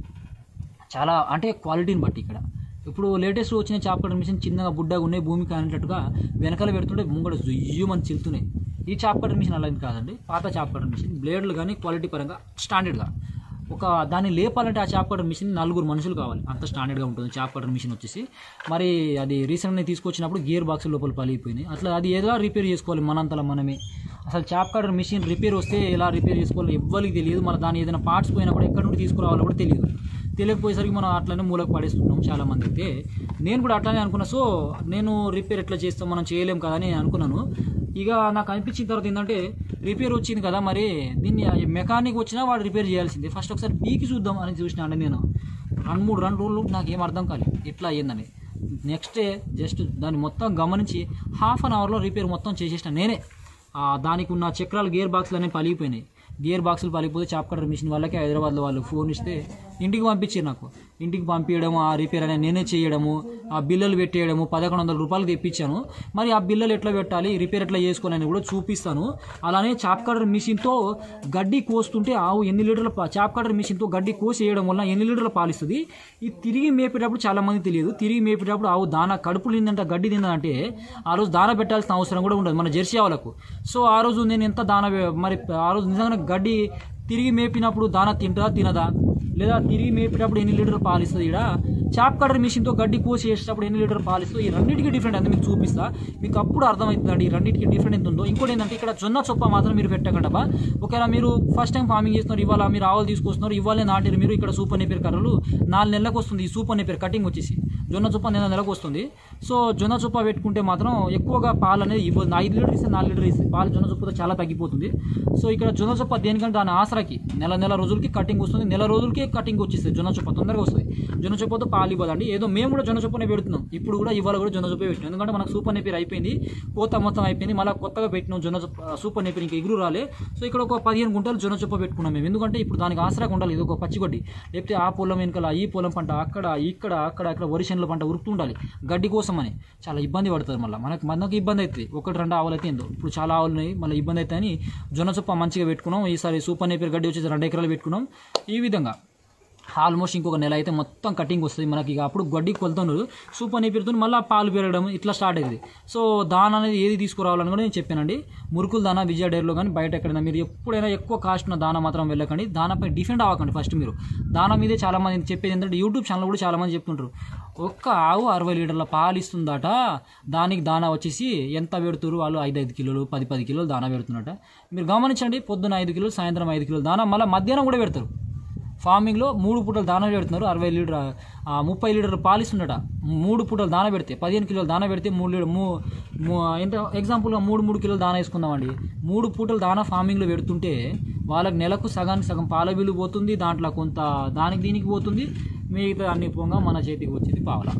చాలా అంటే క్వాలిటీని బట్టి ఇక్కడ ఇప్పుడు లేటెస్ట్ వచ్చిన చాప్ కటర్ మిషన్ చిన్నగా బుడ్డగా ఉన్నాయి భూమికి అనేటట్టుగా వెనకాల పెడుతుంటే ముంగడ జుయ్యమని చిల్తున్నాయి ఈ చాప్ కటర్ మిషన్ అలా కాదండి పాత చాప్ కటర్ మిషన్ బ్లేడ్లు కానీ క్వాలిటీ పరంగా స్టాండర్డ్గా ఒక దాన్ని లేపాలంటే ఆ చాప్ కటర్ మిషన్ నలుగురు మనుషులు కావాలి అంత స్టాండర్డ్గా ఉంటుంది చాప్ కటర్ మిషన్ వచ్చేసి మరి అది రీసెంట్గా తీసుకొచ్చినప్పుడు గేర్ బాక్స్ లోపల పలిగిపోయినాయి అట్లా అది ఏదో రిపేర్ చేసుకోవాలి మనంతలో మనమే అసలు చాప్ కటర్ మిషన్ రిపేర్ వస్తే ఎలా రిపేర్ చేసుకోవాలో ఎవ్వరికి తెలియదు మన దాని ఏదైనా పార్ట్స్ పోయినా కూడా ఎక్కడి నుండి తీసుకురావాలో కూడా తెలియదు తెలియకపోయేసరికి మనం అట్లనే మూలకు పడేస్తున్నాం చాలా మంది అయితే నేను కూడా అట్లానే అనుకున్నా సో నేను రిపేర్ ఎట్లా చేస్తాం మనం చేయలేం కదా అని అనుకున్నాను ఇక నాకు అనిపించిన తర్వాత ఏంటంటే రిపేర్ వచ్చింది కదా మరి దీన్ని మెకానిక్ వచ్చినా వాడు రిపేర్ చేయాల్సిందే ఫస్ట్ ఒకసారి పీకి చూద్దాం అని చూసిన అంటే నేను రెండు మూడు రెండు రోజులు నాకు ఏం అర్థం కాలేదు ఎట్లా అయ్యిందని నెక్స్ట్ డే జస్ట్ దాన్ని మొత్తం గమనించి హాఫ్ అన్ అవర్లో రిపేర్ మొత్తం చేసేసిన నేనే ఆ, దానికి ఉన్న చక్రాలు గేర్ బాక్స్లు అనేవి పలిగిపోయినాయి గేర్ బాక్సులు పలిగిపోతే చాప్ కటర్ మిషన్ వాళ్ళకి హైదరాబాద్లో వాళ్ళు ఫోన్ ఇస్తే ఇంటికి పంపించారు నాకు ఇంటికి పంపించడము ఆ రిపేర్ అనేది నేనే చేయడము ఆ బిల్లలు పెట్టేయడము పదకొండు వందల రూపాయలు తెప్పించాను మరి ఆ బిల్లలు ఎట్లా పెట్టాలి రిపేర్ ఎట్లా చేసుకోవాలని కూడా చూపిస్తాను అలానే చాప్ కటర్ మిషన్తో గడ్డి కోస్తుంటే ఆవు ఎన్ని లీటర్ల పా- చాప్ కటర్ మిషన్తో గడ్డి కోసి వేయడం వల్ల ఎన్ని లీటర్ల పాలిస్తుంది ఈ తిరిగి మేపేటప్పుడు చాలా మంది తెలియదు తిరిగి మేపేటప్పుడు ఆవు దాన కడుపు నిందంట గడ్డి తిందంటే ఆ రోజు దాన పెట్టాల్సిన అవసరం కూడా ఉండదు మన జెర్సీ ఆవులకు సో ఆ రోజు నేను ఎంత దాన వే- మరి ఆ రోజు నిజంగా గడ్డి తిరిగి మేపినప్పుడు దాన తింటుందా తినదా లేదా తిరిగి మేపేటప్పుడు ఎన్ని లీటర్లు పాలిస్తుంది ఇక్కడ చాప్ కటర్ మిషన్తో గడ్డి కోసి చేసేటప్పుడు ఎన్ని లీటర్ పాలు ఇస్తుందో ఈ రెండింటికి డిఫరెంట్ అంటే మీకు చూపిస్తా మీకు అప్పుడు అర్థమవుతుందండి ఈ రెండింటికి డిఫరెంట్ ఎంత ఉందో ఇంకోటి ఏంటంటే ఇక్కడ జొన్న చొప్ప మాత్రం మీరు పెట్టకండి బా ఒకవేళ మీరు ఫస్ట్ టైం ఫార్మింగ్ చేస్తున్నారు ఇవాళ మీరు ఆవులు తీసుకొస్తున్నారు ఇవాళే నాటిరు మీరు ఇక్కడ సూపర్ నేపేరు కర్రలు నాలుగు నెలలకు వస్తుంది ఈ సూపర్ నేపేరు కటింగ్ వచ్చేసి జొన్న చొప్ప నెల నెలకు వస్తుంది సో జొన్న చొప్ప పెట్టుకుంటే మాత్రం ఎక్కువగా పాలు అనేది ఇవ్వదు ఐదు లీటర్ ఇస్తే నాలుగు లీటర్ ఇస్తే పాలు జొన్న చొప్పతో చాలా తగ్గిపోతుంది సో ఇక్కడ జొన్న చొప్ప దేనికంటే దాని ఆసరాకి నెల నెల రోజులకి కటింగ్ వస్తుంది నెల రోజులకే కటింగ్ వచ్చేస్తుంది జొన్న చొప్ప తొందరగా వస్తుంది జొన్న చొప్పతో పాలు ఇవ్వదండి ఏదో మేము కూడా జొన్న చొప్పనే పెడుతున్నాం ఇప్పుడు కూడా ఇవాళ కూడా జొన్న చొప్ప పెట్టినాం ఎందుకంటే మనకు సూపర్ నేపేరు అయిపోయింది కోత మొత్తం అయిపోయింది మళ్ళీ కొత్తగా పెట్టినాం జొన్న చొప్ప సూపర్ నేపేరు ఇంకా ఎగురు రాలే సో ఇక్కడ ఒక పదిహేను గుంటలు జొన్న చొప్ప పెట్టుకున్నాం మేము ఎందుకంటే ఇప్పుడు దానికి ఆసరాగా ఉండాలి ఇది ఒక పచ్చిగడ్డి లేకపోతే ఆ పొలం వెనకాల ఈ పొలం పంట అక్కడ ఇక్కడ అక్కడ అక్కడ వరి చేనుల పంట ఉరుకుతూ ఉండాలి గడ్డి కోసం అని చాలా ఇబ్బంది పడుతుంది మళ్ళీ మనకు మనకు ఇబ్బంది అవుతుంది ఒకటి రెండు ఆవులు అయితే ఏందో ఇప్పుడు చాలా ఆవులు ఉన్నాయి మళ్ళీ ఇబ్బంది అవుతాయి అని జొన్న చొప్ప మంచిగా పెట్టుకున్నాం ఈసారి సూపర్ నేపేరు గడ్డి వచ్చేసి రెండు ఎకరాలు పెట్టుకున్నాం ఈ విధంగా ఆల్మోస్ట్ ఇంకొక నెల అయితే మొత్తం కటింగ్ వస్తుంది మనకి ఇక అప్పుడు గడ్డి కొలుతున్నారు సూపర్ నేపేరుతో మళ్ళీ పాలు పెరగడం ఇట్లా స్టార్ట్ అయింది సో దాన అనేది ఏది తీసుకురావాలని కూడా నేను చెప్పానండి మురుకుల దానా విజయ డైరీలో కానీ బయట ఎక్కడైనా మీరు ఎప్పుడైనా ఎక్కువ కాస్ట్ ఉన్న దానా మాత్రం వెళ్ళకండి దానాపై డిఫెండ్ అవ్వకండి ఫస్ట్ మీరు దానా మీదే చాలా మంది చెప్పేది ఏంటంటే యూట్యూబ్ ఛానల్ కూడా చాలా మంది చెప్తుంటారు ఒక్క ఆవు అరవై లీటర్ల పాలు ఇస్తుందట దానికి దానా వచ్చేసి ఎంత పెడుతురు వాళ్ళు ఐదు ఐదు కిలోలు పది పది కిలోలు దానా పెడుతున్నట మీరు గమనించండి పొద్దున ఐదు కిలోలు సాయంత్రం ఐదు కిలోలు దానా మళ్ళీ మధ్యాహ్నం కూడా పెడతారు ఫార్మింగ్లో మూడు పూటలు దానా పెడుతున్నారు అరవై లీటర్ ఆ, ముప్పై లీటర్ పాలిస్తుండట మూడు పూటలు దానా పెడితే పదిహేను కిలోలు దానా పెడితే మూడు లీటర్ మూ మూ- ఎంత ఎగ్జాంపుల్గా మూడు మూడు కిలోలు దానా వేసుకుందామండి మూడు పూటలు దానా ఫార్మింగ్లో పెడుతుంటే వాళ్ళకి నెలకు సగానికి సగం పాల బిల్లు పోతుంది దాంట్లో కొంత దానికి దీనికి పోతుంది మిగతా అన్ని పోగా మన చేతికి వచ్చేది పావలా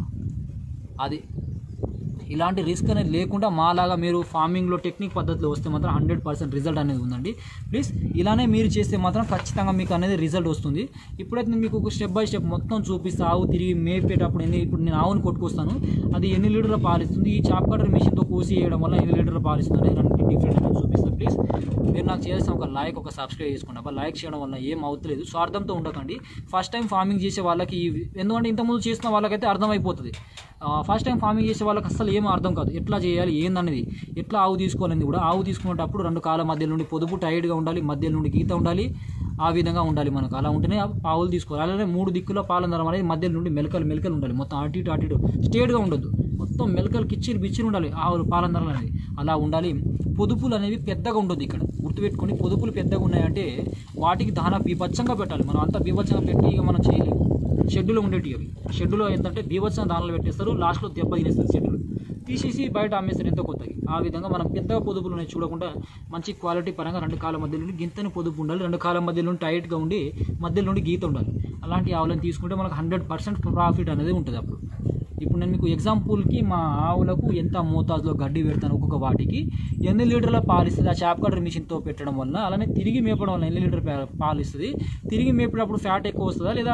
అది ఇలాంటి రిస్క్ అనేది లేకుండా మాలాగా మీరు ఫార్మింగ్లో టెక్నిక్ పద్ధతిలో వస్తే మాత్రం హండ్రెడ్ పర్సెంట్ రిజల్ట్ అనేది ఉందండి ప్లీజ్ ఇలానే మీరు చేస్తే మాత్రం ఖచ్చితంగా మీకు అనేది రిజల్ట్ వస్తుంది ఇప్పుడైతే నేను మీకు ఒక స్టెప్ బై స్టెప్ మొత్తం చూపిస్తా ఆవు తిరిగి మేపేటప్పుడు ఎన్ని ఇప్పుడు నేను ఆవును కొట్టుకొస్తాను అది ఎన్ని లీటర్ల పాలిస్తుంది ఈ చాప్ కటర్ మిషన్తో కోసి వేయడం వల్ల ఎన్ని లీటర్ల పాలిస్తుంది అనేది రెండు డిఫరెంట్ అనేది చూపిస్తాను ప్లీజ్ మీరు నాకు చేసిన ఒక లైక్ ఒక సబ్స్క్రైబ్ చేసుకోండి అబ్బా లైక్ చేయడం వల్ల ఏం అవుతలేదు స్వార్థంతో ఉండకండి ఫస్ట్ టైం ఫార్మింగ్ చేసే వాళ్ళకి ఇవి- ఎందుకంటే ఇంతకుముందు చేసిన వాళ్ళకైతే అర్థమైపోతుంది ఫస్ట్ టైం ఫార్మింగ్ చేసే వాళ్ళకి అసలు ఏం అర్థం కాదు ఎట్లా చేయాలి ఏందనేది ఎట్లా ఆవు తీసుకోవాలని కూడా ఆవు తీసుకునేటప్పుడు రెండు కాళ్ళ మధ్య నుండి పొదుపు టైట్గా ఉండాలి మధ్య నుండి గీత ఉండాలి ఆ విధంగా ఉండాలి మనకు అలా ఉంటేనే ఆ ఆవులు తీసుకోవాలి అలానే మూడు దిక్కుల పాల నరం అనేది మధ్య నుండి మెలకలు మెలకలు ఉండాలి మొత్తం అటు ఇటు అటు ఇటు స్ట్రేట్గా ఉండొద్దు మొత్తం మెలకలు కిచ్చిరి బిచ్చిరి ఉండాలి ఆవులు పాలందరలు అనేది అలా ఉండాలి పొదుపులు అనేవి పెద్దగా ఉండొద్దు ఇక్కడ గుర్తుపెట్టుకొని పొదుపులు పెద్దగా ఉన్నాయంటే వాటికి దానా బీభత్సంగా పెట్టాలి మనం అంతా బీభత్సంగా పెట్టి ఇక మనం చేయలేము షెడ్యూల్లో ఉండేటివి అవి షెడ్యూల్లో ఏంటంటే బీభత్సం దానాలు పెట్టేస్తారు లాస్ట్లో దెబ్బ తినేస్తారు షెడ్యూల్ తీసేసి బయట అమ్మేస్తారు ఎంతో కొత్తకి ఆ విధంగా మనం పెద్దగా పొదుపులు ఉన్నాయి చూడకుండా మంచి క్వాలిటీ పరంగా రెండు కాళ్ళ మధ్య నుండి గింతని పొదుపు ఉండాలి రెండు కాళ్ళ మధ్య నుండి టైట్గా ఉండి మధ్య నుండి గీత ఉండాలి అలాంటి ఆవులను తీసుకుంటే మనకు హండ్రెడ్ పర్సెంట్ ప్రాఫిట్ అనేది ఉంటుంది అప్పుడు ఇప్పుడు నేను మీకు ఎగ్జాంపుల్కి మా ఆవులకు ఎంత మోతాదులో గడ్డి పెడతాను ఒక్కొక్క వాటికి ఎన్ని లీటర్ల పాలు ఇస్తుంది ఆ చాప్ కటర్ మిషన్తో పెట్టడం వల్ల అలానే తిరిగి మేపడం వల్ల ఎన్ని లీటర్ పా- పాలు ఇస్తుంది తిరిగి మేపేటప్పుడు ఫ్యాట్ ఎక్కువ వస్తుందా లేదా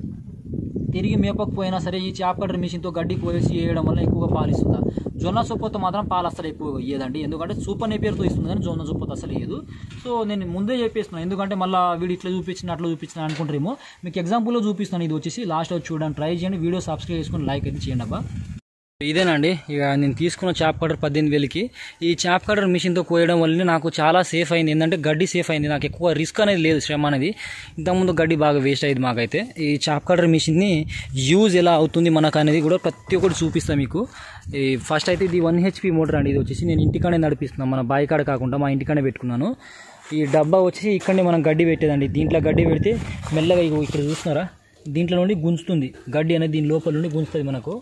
తిరిగి మేపకపోయినా సరే ఈ చాప్ కటర్ మిషన్తో గడ్డి కోసి వేయడం వల్ల ఎక్కువగా పాలు ఇస్తుందా జొన్న సొప్పతో మాత్రం పాలు అసలు ఎక్కువ ఇయ్యదండి ఎందుకంటే సూపర్ నేపేరుతో ఇస్తుంది కానీ జొన్న సొప్పతో అసలు ఇయ్యదు సో నేను ముందే చెప్పేస్తున్నాను ఎందుకంటే మళ్ళీ వీడు ఇట్లా చూపించిన అట్లా చూపించిన అనుకుంటారేమో మీకు ఎగ్జాంపుల్లో చూపిస్తున్నాను ఇది వచ్చేసి లాస్ట్ వచ్చి చూడండి ట్రై చేయండి వీడియో సబ్స్క్రైబ్ చేసుకొని లైక్ అయితే చేయండి అబ్బా ఇదేనండి ఇక నేను తీసుకున్న చాప్ కటర్ పద్దెనిమిది వేలకి ఈ చాప్ కటర్ మిషన్తో కోయడం వల్లనే నాకు చాలా సేఫ్ అయింది ఏంటంటే గడ్డి సేఫ్ అయింది నాకు ఎక్కువ రిస్క్ అనేది లేదు శ్రమ అనేది ఇంతకుముందు గడ్డి బాగా వేస్ట్ అయ్యేది మాకైతే ఈ చాప్ కటర్ మిషన్ని యూజ్ ఎలా అవుతుంది మనకు అనేది కూడా ప్రతి ఒక్కటి చూపిస్తాను మీకు ఈ ఫస్ట్ అయితే ఇది వన్ హెచ్పి మోటార్ అండి ఇది వచ్చేసి నేను ఇంటికాడే నడిపిస్తున్నాను మన బావి కాడ కాకుండా మా ఇంటికాడే పెట్టుకున్నాను ఈ డబ్బా వచ్చేసి ఇక్కడనే మనం గడ్డి పెట్టేదండి దీంట్లో గడ్డి పెడితే మెల్లగా ఇగో ఇక్కడ చూస్తున్నారా దీంట్లో నుండి గుంజుతుంది గడ్డి అనేది దీని లోపల నుండి గుంజుతుంది మనకు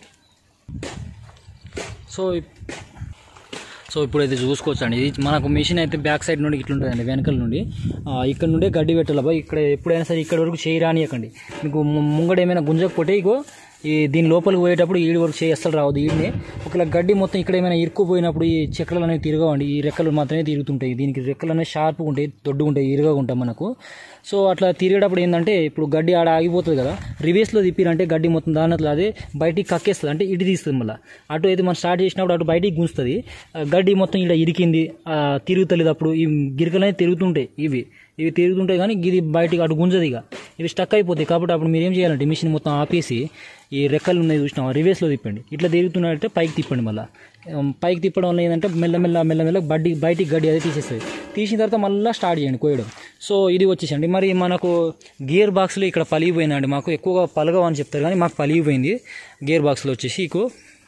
సో ఇప్- సో ఇప్పుడు అయితే చూసుకోవచ్చు అండి ఇది మనకు మిషన్ అయితే బ్యాక్ సైడ్ నుండి ఇట్లా ఉంటుందండి వెనకల నుండి ఆ, ఇక్కడ నుండే గడ్డి పెట్టాలి బాయ్ ఇక్కడ ఎప్పుడైనా సరే ఇక్కడ వరకు చేయి రానియకండి మీకు ము- ముంగడ ఏమైనా గుంజకపోతే ఇగో ఈ దీని లోపలికి పోయేటప్పుడు ఈడి వరకు చేయి అస్సలు రావద్దు ఈడినే ఒకవేళ గడ్డి మొత్తం ఇక్కడ ఏమైనా ఇరుక్కుపోయినప్పుడు ఈ చక్రాలు అనేవి తిరగవండి ఈ రెక్కలు మాత్రమే తిరుగుతుంటాయి దీనికి రెక్కలు అనేవి షార్ప్గా ఉంటాయి దొడ్డుగా ఉంటాయి ఇరుగా ఉంటాయి మనకు సో అట్లా తిరిగేటప్పుడు ఏంటంటే ఇప్పుడు గడ్డి ఆడ ఆగిపోతుంది కదా రివేస్లో తిప్పిరంటే గడ్డి మొత్తం దాని అట్లా అదే బయటికి కక్కేస్తుంది అంటే ఇటు తీస్తుంది మళ్ళీ అటు అయితే మనం స్టార్ట్ చేసినప్పుడు అటు బయటికి గుంస్తుంది ఆ గడ్డి మొత్తం ఇక్కడ ఇరికింది ఆ, తిరుగుతలేదు అప్పుడు ఈ గిరికలు అనేవి తిరుగుతుంటాయి ఇవి ఇవి తిరుగుతుంటాయి కానీ ఇది బయటికి అటు గుంజది ఇక ఇవి స్టక్ అయిపోతాయి కాబట్టి అప్పుడు మీరు ఏం చేయాలంటే మిషన్ మొత్తం ఆపేసి ఈ రెక్కలు ఉన్నాయి చూసినాం రివేస్లో తిప్పండి ఇట్లా తిరుగుతున్నాడంటే పైకి తిప్పండి మళ్ళీ పైకి తిప్పడం వల్ల ఏంటంటే మెల్లమెల్ల మెల్లమెల్ల బడ్డి బయటికి గడ్డి అది తీసేస్తుంది తీసిన తర్వాత మళ్ళీ స్టార్ట్ చేయండి కోయడం సో ఇది వచ్చేసండి మరి మనకు గేర్ బాక్స్లో ఇక్కడ పలిగిపోయిందండి మాకు ఎక్కువగా పలగవు అని చెప్తారు కానీ మాకు పలిగిపోయింది గేర్ బాక్స్లో వచ్చేసి ఇకు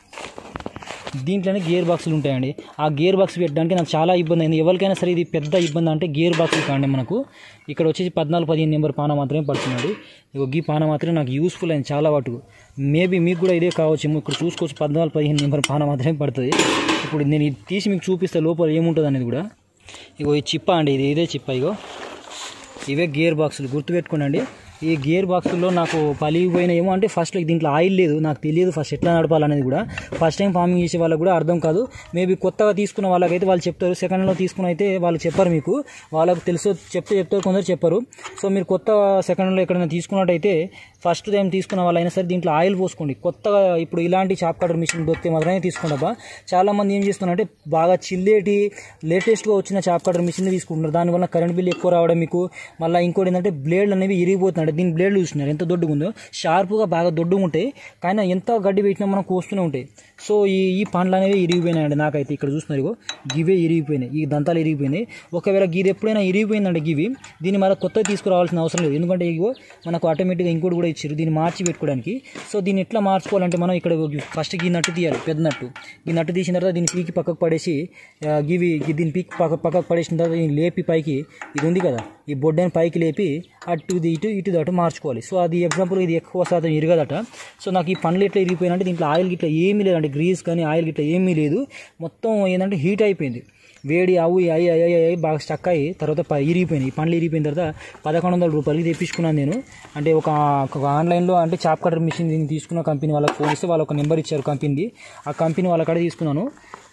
దీంట్లోనే గేర్ బాక్సులు ఉంటాయండి ఆ గేర్ బాక్స్ పెట్టడానికి నాకు చాలా ఇబ్బంది అయింది ఎవరికైనా సరే ఇది పెద్ద ఇబ్బంది అంటే గేర్ బాక్స్ కాండి మనకు ఇక్కడ వచ్చేసి పద్నాలుగు పదిహేను నెంబర్ పాన మాత్రమే పడుతున్నాడు ఇగో గీ పాన మాత్రమే నాకు యూస్ఫుల్ అయింది చాలా వాటికి మేబీ మీకు కూడా ఇదే కావచ్చు ఇక్కడ చూసుకోవచ్చు పద్నాలుగు పదిహేను నెంబర్ పాన మాత్రమే పడుతుంది ఇప్పుడు నేను ఇది తీసి మీకు చూపిస్తే లోపల ఏముంటుంది అనేది కూడా ఇగో ఈ చిప్ప అండి ఇది ఇదే చిప్ప ఇగో ఇవే గేర్ బాక్సులు గుర్తుపెట్టుకోండి ఈ గేర్ బాక్సుల్లో నాకు పలిగిపోయిన ఏమో అంటే ఫస్ట్ దీంట్లో ఆయిల్ లేదు నాకు తెలియదు ఫస్ట్ ఎట్లా నడపాలనేది కూడా ఫస్ట్ టైం ఫార్మింగ్ చేసే వాళ్ళకి కూడా అర్థం కాదు మేబీ కొత్తగా తీసుకున్న వాళ్ళకైతే వాళ్ళు చెప్తారు సెకండ్లో తీసుకుని అయితే వాళ్ళు చెప్పరు మీకు వాళ్ళకు తెలుసు చెప్తే చెప్తారు కొందరు చెప్పరు సో మీరు కొత్త సెకండ్లో ఎక్కడైనా తీసుకున్నట్టయితే ఫస్ట్ టైం తీసుకున్న వాళ్ళైనా సరే దీంట్లో ఆయిల్ పోసుకోండి కొత్తగా ఇప్పుడు ఇలాంటి చాప్ కటర్ మిషన్ దొరికితే మాత్రమే తీసుకోండి అబ్బా చాలా మంది ఏం చేస్తున్నారంటే బాగా చిల్లేటి లేటెస్ట్గా వచ్చిన చాప్ కటర్ మిషన్ తీసుకుంటున్నారు దానివల్ల కరెంట్ బిల్ ఎక్కువ రావడం మీకు మళ్ళీ ఇంకోటి ఏంటంటే బ్లేడ్లు అనేవి ఇరిగిపోతున్నాయి దీని బ్లేడ్లు చూస్తున్నారు ఎంత దొడ్డుగా ఉందో షార్ప్గా బాగా దొడ్డుగా ఉంటాయి కానీ ఎంత గడ్డి పెట్టినా మనం కోస్తూనే ఉంటాయి సో ఈ ఈ పండ్లు అనేవి ఇరిగిపోయినాయండి నాకైతే ఇక్కడ చూస్తున్నారు ఇగో గివే ఇరిగిపోయినాయి ఈ దంతాలు ఇరిగిపోయినాయి ఒకవేళ గిది ఎప్పుడైనా ఇరిగిపోయిందంటే గివి దీన్ని మళ్ళీ కొత్తగా తీసుకురావాల్సిన అవసరం లేదు ఎందుకంటే ఇగో మనకు ఆటోమేటిక్గా ఇంకోటి కూడా ఇచ్చారు దీన్ని మార్చి పెట్టుకోవడానికి సో దీన్ని ఎట్లా మార్చుకోవాలంటే మనం ఇక్కడ ఫస్ట్ ఈ నట్టు తీయాలి పెద్ద నట్టు ఈ నట్టు తీసిన తర్వాత దీన్ని పీకి పక్కకు పడేసి ఆ, గివి గి- దీన్ని పీకి పక్క పక్కకు పడేసిన తర్వాత దీన్ని లేపి పైకి ఇది ఉంది కదా ఈ బొడ్డని పైకి లేపి అటు ఇది ఇటు ఇటు అటు మార్చుకోవాలి సో అది ఎగ్జాంపుల్ ఇది ఎక్కువ శాతం ఇరగదట సో నాకు ఈ పండ్లు ఎట్లా ఇరిగిపోయినంటే దీంట్లో ఆయిల్ గిట్లా ఏమీ లేదంటే గ్రీస్ కానీ ఆయిల్ గిట్లా ఏమీ లేదు మొత్తం ఏంటంటే హీట్ అయిపోయింది వేడి అవు అయ్యి అయ్యి అయ్యి అయ్యి బాగా స్టక్ అయ్యి తర్వాత ప- ఇరిగిపోయినాయి ఈ పండ్లు ఇరిగిపోయిన తర్వాత పదకొండు వందల రూపాయలకి తెప్పించుకున్నాను నేను అంటే ఒక ఒక ఆన్లైన్లో అంటే చాప్ కటర్ మిషన్ దీన్ని తీసుకున్న కంపెనీ వాళ్ళకి ఫోన్ ఇస్తే వాళ్ళు ఒక నెంబర్ ఇచ్చారు కంపెనీది ఆ కంపెనీ వాళ్ళ కాడ తీసుకున్నాను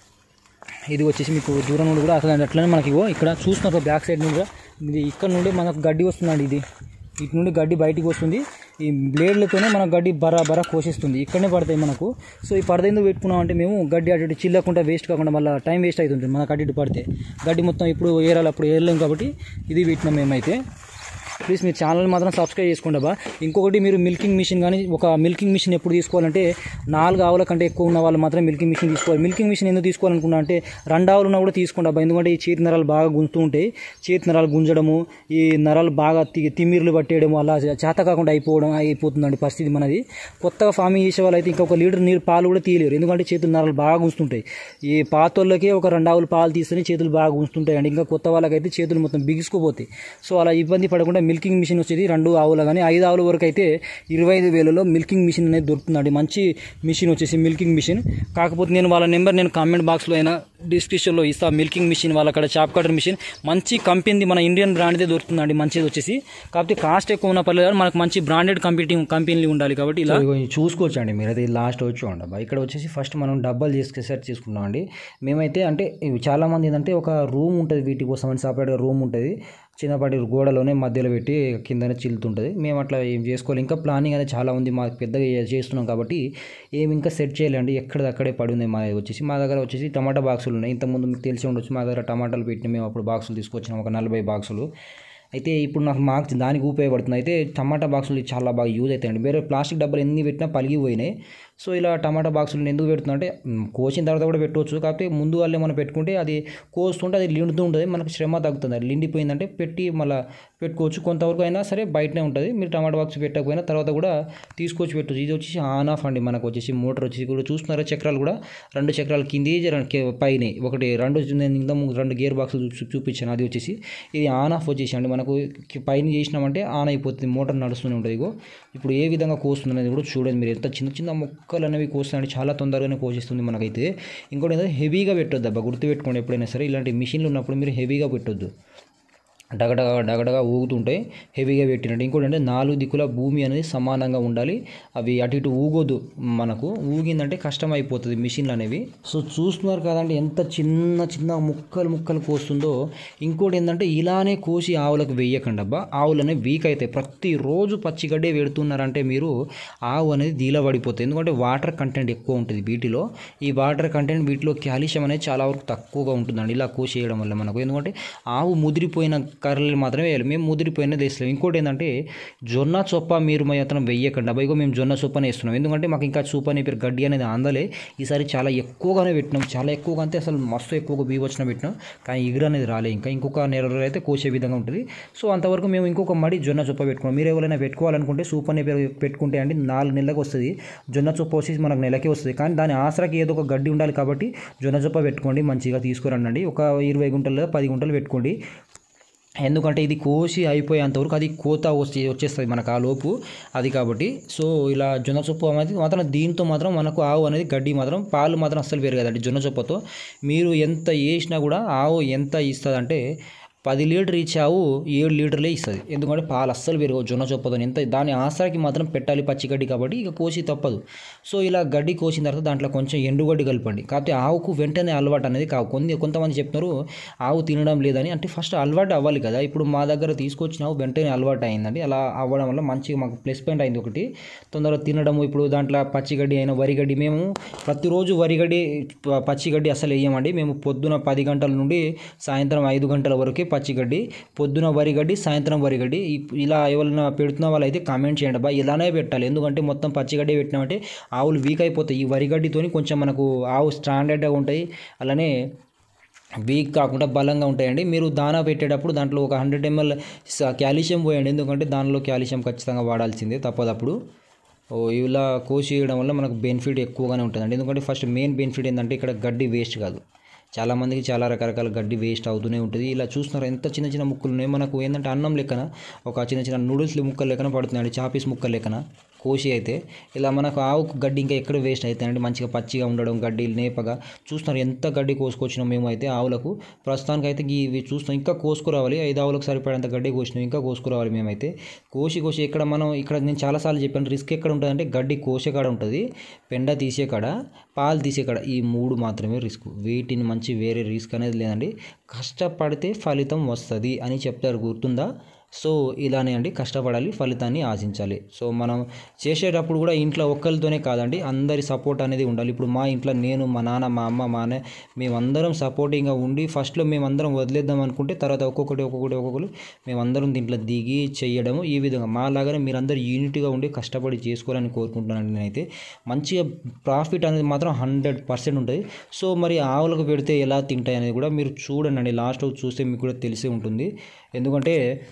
ఇది వచ్చేసి మీకు దూరం నుండి కూడా అసలు అట్లనే మనకి ఇగో ఇక్కడ చూస్తున్నారు బ్యాక్ సైడ్ నుండి కూడా ఇది ఇక్కడ నుండి మనకు గడ్డి వస్తుందండి ఇది ఇటు నుండి గడ్డి బయటికి వస్తుంది ఈ బ్లేడ్లతోనే మనకు గడ్డి బరా బరా కోసేస్తుంది ఇక్కడనే పడతాయి మనకు సో ఈ పడద ఎందుకు పెట్టుకున్నాం అంటే మేము గడ్డి అటు ఇటు చిల్లకుండా వేస్ట్ కాకుండా మళ్ళీ టైం వేస్ట్ అవుతుంది మనకు అటు ఇటు పడితే గడ్డి మొత్తం ఇప్పుడు ఏరాలి అప్పుడు ఏరలేము కాబట్టి ఇది పెట్టినాం మేమైతే ప్లీజ్ మీరు ఛానల్ మాత్రం సబ్స్క్రైబ్ చేసుకోండి అబ్బా ఇంకొకటి మీరు మిల్కింగ్ మిషన్ కానీ ఒక మిల్కింగ్ మిషన్ ఎప్పుడు తీసుకోవాలంటే నాలుగు ఆవుల కంటే ఎక్కువ ఉన్న వాళ్ళు మాత్రం మిల్కింగ్ మిషన్ తీసుకోవాలి మిల్కింగ్ మిషన్ ఎందుకు తీసుకోవాలనుకున్నా అంటే రెండు ఆవులు ఉన్నా కూడా తీసుకోండి అబ్బా ఎందుకంటే ఈ చేతి నరాలు బాగా గుంజుతూ ఉంటాయి చేతి నరాలు గుంజడము ఈ నరాలు బాగా తి- తిమ్మిర్లు పట్టేయడం అలా చేత కాకుండా అయిపోవడం అయిపోతుందండి పరిస్థితి మనది కొత్తగా ఫార్మింగ్ చేసే వాళ్ళు అయితే ఇంకొక లీటర్ నీరు పాలు కూడా తీయలేరు ఎందుకంటే చేతులు నరాలు బాగా గుంజుతుంటాయి ఈ పాతోళ్ళకే ఒక రెండు ఆవులు పాలు తీస్తేనే చేతులు బాగా గుంజుతుంటాయి అండి ఇంకా కొత్త వాళ్ళకైతే చేతులు మొత్తం బిగుసుకుపోతాయి సో అలా ఇబ్బంది పడకుండా మిల్కింగ్ మిషన్ వచ్చేది రెండు ఆవులు కానీ ఐదు ఆవుల వరకు అయితే ఇరవై ఐదు వేలలో మిల్కింగ్ మిషన్ అనేది దొరుకుతుందండి మంచి మిషన్ వచ్చేసి మిల్కింగ్ మిషన్ కాకపోతే నేను వాళ్ళ నెంబర్ నేను కామెంట్ బాక్స్లో అయినా డిస్క్రిప్షన్లో ఇస్తా మిల్కింగ్ మిషన్ వాళ్ళ అక్కడ చాప్ కటర్ మిషన్ మంచి కంపెనీ మన ఇండియన్ బ్రాండ్దే దొరుకుతుందండి మంచిది వచ్చేసి కాకపోతే కాస్ట్ ఎక్కువ ఉన్న పర్లేదు కానీ మనకు మంచి బ్రాండెడ్ కంపెనీ కంపెనీలు ఉండాలి కాబట్టి ఇలా ఇగో ఇది చూసుకోవచ్చు అండి మీరు అది లాస్ట్ వచ్చి ఉండబ్బా ఇక్కడ వచ్చేసి ఫస్ట్ మనం డబ్బాలు చేసుకు సెట్ చేసుకున్నాం అండి మేమైతే అంటే ఇవి చాలా మంది ఏంటంటే ఒక రూమ్ ఉంటుంది వీటి కోసం అని సపరేట్గా రూమ్ ఉంటుంది చిన్నపాటి గోడలోనే మధ్యలో పెట్టి కిందనే చిల్లుతుంటుంది మేము అట్లా ఏం చేసుకోవాలి ఇంకా ప్లానింగ్ అనేది చాలా ఉంది మాకు పెద్దగా ఏ- చేస్తున్నాం కాబట్టి ఏమి ఇంకా సెట్ చేయాలండి ఎక్కడిదక్కడే పడి ఉంది మా వచ్చేసి మా దగ్గర వచ్చేసి టమాటా బాక్సులు ఉన్నాయి ఇంతకుముందు మీకు తెలిసి ఉండొచ్చు మా దగ్గర టమాటాలు పెట్టిన మేము అప్పుడు బాక్సులు తీసుకొచ్చినాం ఒక నలభై బాక్సులు అయితే ఇప్పుడు నాకు మార్క్స్ దానికి ఉపయోగపడుతుంది అయితే టమాటా బాక్సులు చాలా బాగా యూజ్ అవుతాయండి వేరే ప్లాస్టిక్ డబ్బాలు ఎన్ని పెట్టినా పలిగిపోయినాయి సో ఇలా టమాటా బాక్సులు ఎందుకు పెడుతున్నా అంటే మ్, కోసిన తర్వాత కూడా పెట్టవచ్చు కాకపోతే ముందు వాళ్ళే మనం పెట్టుకుంటే అది కోస్తుంటే అది లిండుతూ ఉంటుంది మనకు శ్రమ తగ్గుతుంది అది లిండిపోయిందంటే పెట్టి మళ్ళీ పెట్టుకోవచ్చు కొంతవరకు అయినా సరే బయటనే ఉంటుంది మీరు టమాటా బాక్స్ పెట్టకపోయినా తర్వాత కూడా తీసుకొచ్చి పెట్టవచ్చు ఇది వచ్చేసి ఆన్ ఆఫ్ అండి మనకు వచ్చేసి మోటార్ వచ్చేసి కూడా చూస్తున్నారా చక్రాలు కూడా రెండు చక్రాలు కింది రెండు కే- పైన ఒకటి రెండు నేను ఇంత ముందు రెండు గేర్ బాక్సులు చూ- చూపించాను అది వచ్చేసి ఇది ఆన్ ఆఫ్ వచ్చేసి అండి మనకు కి- పైన చేసినామంటే ఆన్ అయిపోతుంది మోటార్ నడుస్తూనే ఉంటుంది ఇగో ఇప్పుడు ఏ విధంగా కోస్తుంది అనేది కూడా చూడండి మీరు ఎంత చిన్న చిన్న మొక్కలు అనేవి కోస్తున్నాయండి చాలా తొందరగానే కోసేస్తుంది మనకైతే ఇంకోటి ఏంటంటే హెవీగా పెట్టొద్దు అబ్బా గుర్తుపెట్టుకోండి ఎప్పుడైనా సరే ఇలాంటి మిషన్లు ఉన్నప్పుడు మీరు హెవీగా పెట్టొద్దు డగడగా డగడగా ఊగుతుంటాయి హెవీగా పెట్టినట్టు ఇంకోటి అంటే నాలుగు దిక్కుల భూమి అనేది సమానంగా ఉండాలి అవి అటు ఇటు ఊగొద్దు మనకు ఊగిందంటే కష్టం అయిపోతుంది మిషన్లు అనేవి సో చూస్తున్నారు కదండి ఎంత చిన్న చిన్న ముక్కలు ముక్కలు కోస్తుందో ఇంకోటి ఏంటంటే ఇలానే కోసి ఆవులకు వేయకండి అబ్బా ఆవులు అనేవి వీక్ అవుతాయి ప్రతిరోజు పచ్చిగడ్డే పెడుతున్నారంటే మీరు ఆవు అనేది దీల పడిపోతుంది ఎందుకంటే వాటర్ కంటెంట్ ఎక్కువ ఉంటుంది వీటిలో ఈ వాటర్ కంటెంట్ వీటిలో కాల్షియం అనేది చాలా వరకు తక్కువగా ఉంటుందండి ఇలా కోసేయడం వల్ల మనకు ఎందుకంటే ఆవు ముదిరిపోయిన కర్రలు మాత్రమే వేయాలి మేము ముదిరిపోయినది వేస్తలేము ఇంకోటి ఏంటంటే జొన్న చొప్ప మీరు మాత్రం వెయ్యకండి అబ్బాయిగో మేము జొన్న చొప్పనే వేస్తున్నాం ఎందుకంటే మాకు ఇంకా చూపు అనే పేరు గడ్డి అనేది అందలే ఈసారి చాలా ఎక్కువగానే పెట్టినాం చాలా ఎక్కువగా అంటే అసలు మస్తు ఎక్కువగా బీ వచ్చిన పెట్టినాం కానీ ఎగురు అనేది రాలే ఇంకా ఇంకొక నెల రోజులు అయితే కోసే విధంగా ఉంటుంది సో అంతవరకు మేము ఇంకొక మడి జొన్న చొప్ప పెట్టుకున్నాం మీరు ఎవరైనా పెట్టుకోవాలనుకుంటే సూప్ అనే పేరు పెట్టుకుంటే అండి నాలుగు నెలలకు వస్తుంది జొన్న చొప్ప వచ్చేసి మనకు నెలకే వస్తుంది కానీ దాని ఆసరాకి ఏదో ఒక గడ్డి ఉండాలి కాబట్టి జొన్న చొప్ప పెట్టుకోండి మంచిగా తీసుకురండి ఒక ఇరవై గుంటలు లేదా పది గుంటలు పెట్టుకోండి ఎందుకంటే ఇది కోసి అయిపోయేంతవరకు అది కోత వచ్చి వచ్చేస్తుంది మనకు ఆ లోపు అది కాబట్టి సో ఇలా జొన్న చొప్పు అనేది మాత్రం దీంతో మాత్రం మనకు ఆవు అనేది గడ్డి మాత్రం పాలు మాత్రం అస్సలు పెరగదండి జొన్న చొప్పతో మీరు ఎంత వేసినా కూడా ఆవు ఎంత ఇస్తుంది అంటే పది లీటర్ ఇచ్చే ఆవు ఏడు లీటర్లే ఇస్తుంది ఎందుకంటే పాలు అస్సలు పెరగవు జొన్న చొప్పతో ఎంత దాని ఆసరాకి మాత్రం పెట్టాలి పచ్చిగడ్డి కాబట్టి ఇక కోసి తప్పదు సో ఇలా గడ్డి కోసిన తర్వాత దాంట్లో కొంచెం ఎండుగడ్డి కలపండి కాకపోతే ఆవుకు వెంటనే అలవాటు అనేది కావు కొన్ని కొంతమంది చెప్తున్నారు ఆవు తినడం లేదని అంటే ఫస్ట్ అలవాటు అవ్వాలి కదా ఇప్పుడు మా దగ్గర తీసుకొచ్చిన ఆవు వెంటనే అలవాటు అయిందండి అలా అవ్వడం వల్ల మంచిగా మాకు ప్లస్ పాయింట్ అయింది ఒకటి తొందరగా తినడము ఇప్పుడు దాంట్లో పచ్చిగడ్డి అయినా వరిగడ్డి మేము ప్రతిరోజు వరిగడ్డి ప- పచ్చిగడ్డి అసలు వేయమండి మేము పొద్దున పది గంటల నుండి సాయంత్రం ఐదు గంటల వరకే పచ్చిగడ్డి పొద్దున వరిగడ్డి సాయంత్రం వరిగడ్డి ఇప్- ఇలా ఎవరైనా పెడుతున్న వాళ్ళైతే కామెంట్ చేయండి బా ఇలానే పెట్టాలి ఎందుకంటే మొత్తం పచ్చిగడ్డి పెట్టినామంటే ఆవులు వీక్ అయిపోతాయి ఈ వరిగడ్డితోని కొంచెం మనకు ఆవు స్టాండర్డ్గా ఉంటాయి అలానే వీక్ కాకుండా బలంగా ఉంటాయండి మీరు దానా పెట్టేటప్పుడు దాంట్లో ఒక హండ్రెడ్ ఎంఎల్ కాల్షియం పోయండి ఎందుకంటే దానిలో కాల్షియం ఖచ్చితంగా వాడాల్సిందే తప్పదప్పుడు ఓ ఇలా కోసి వేయడం వల్ల మనకు బెనిఫిట్ ఎక్కువగానే ఉంటుందండి ఎందుకంటే ఫస్ట్ మెయిన్ బెనిఫిట్ ఏంటంటే ఇక్కడ గడ్డి వేస్ట్ కాదు చాలామందికి చాలా రకరకాల గడ్డి వేస్ట్ అవుతూనే ఉంటుంది ఇలా చూస్తున్నారు ఎంత చిన్న చిన్న ముక్కలు ఉన్నాయి మనకు ఏంటంటే అన్నం లెక్కన ఒక చిన్న చిన్న నూడిల్స్ ముక్కలు లెక్కన పడుతున్నాయండి చాపీస్ ముక్కలు లెక్కన కోసి అయితే ఇలా మనకు ఆవుకు గడ్డి ఇంకా ఎక్కడ వేస్ట్ అవుతాయండి మంచిగా పచ్చిగా ఉండడం గడ్డి నేపగా చూస్తున్నారు ఎంత గడ్డి కోసుకొచ్చినాం మేము అయితే ఆవులకు ప్రస్తుతానికి అయితే ఈ- ఇవి చూస్తాం ఇంకా కోసుకురావాలి ఐదు ఆవులకు సరిపడేంత గడ్డి కోసినాం ఇంకా కోసుకురావాలి మేమైతే కోసి కోసి ఇక్కడ మనం ఇక్కడ నేను చాలాసార్లు చెప్పాను రిస్క్ ఎక్కడ ఉంటుందంటే గడ్డి కోసే కాడ ఉంటుంది పెండ తీసే కాడ పాలు తీసే కాడ ఈ మూడు మాత్రమే రిస్క్ వీటిని మంచి వేరే రిస్క్ అనేది లేదండి కష్టపడితే ఫలితం వస్తుంది అని చెప్తారు గుర్తుందా సో ఇలానే అండి కష్టపడాలి ఫలితాన్ని ఆశించాలి సో మనం చేసేటప్పుడు కూడా ఇంట్లో ఒక్కరితోనే కాదండి అందరి సపోర్ట్ అనేది ఉండాలి ఇప్పుడు మా ఇంట్లో నేను మా నాన్న మా అమ్మ మా అన్న మేమందరం సపోర్టింగ్గా ఉండి ఫస్ట్లో మేమందరం వదిలేద్దాం అనుకుంటే తర్వాత ఒక్కొక్కటి ఒక్కొక్కటి ఒక్కొక్కరు మేమందరం దీంట్లో దిగి చేయడము ఈ విధంగా మాలాగానే మీరందరూ యూనిట్గా ఉండి కష్టపడి చేసుకోవాలని కోరుకుంటున్నాను నేనైతే మంచిగా ప్రాఫిట్ అనేది మాత్రం హండ్రెడ్ పర్సెంట్ ఉంటుంది సో మరి ఆవులకు పెడితే ఎలా తింటాయి అనేది కూడా మీరు చూడండి లాస్ట్ చూస్తే మీకు కూడా తెలిసే ఉంటుంది ఎందుకంటే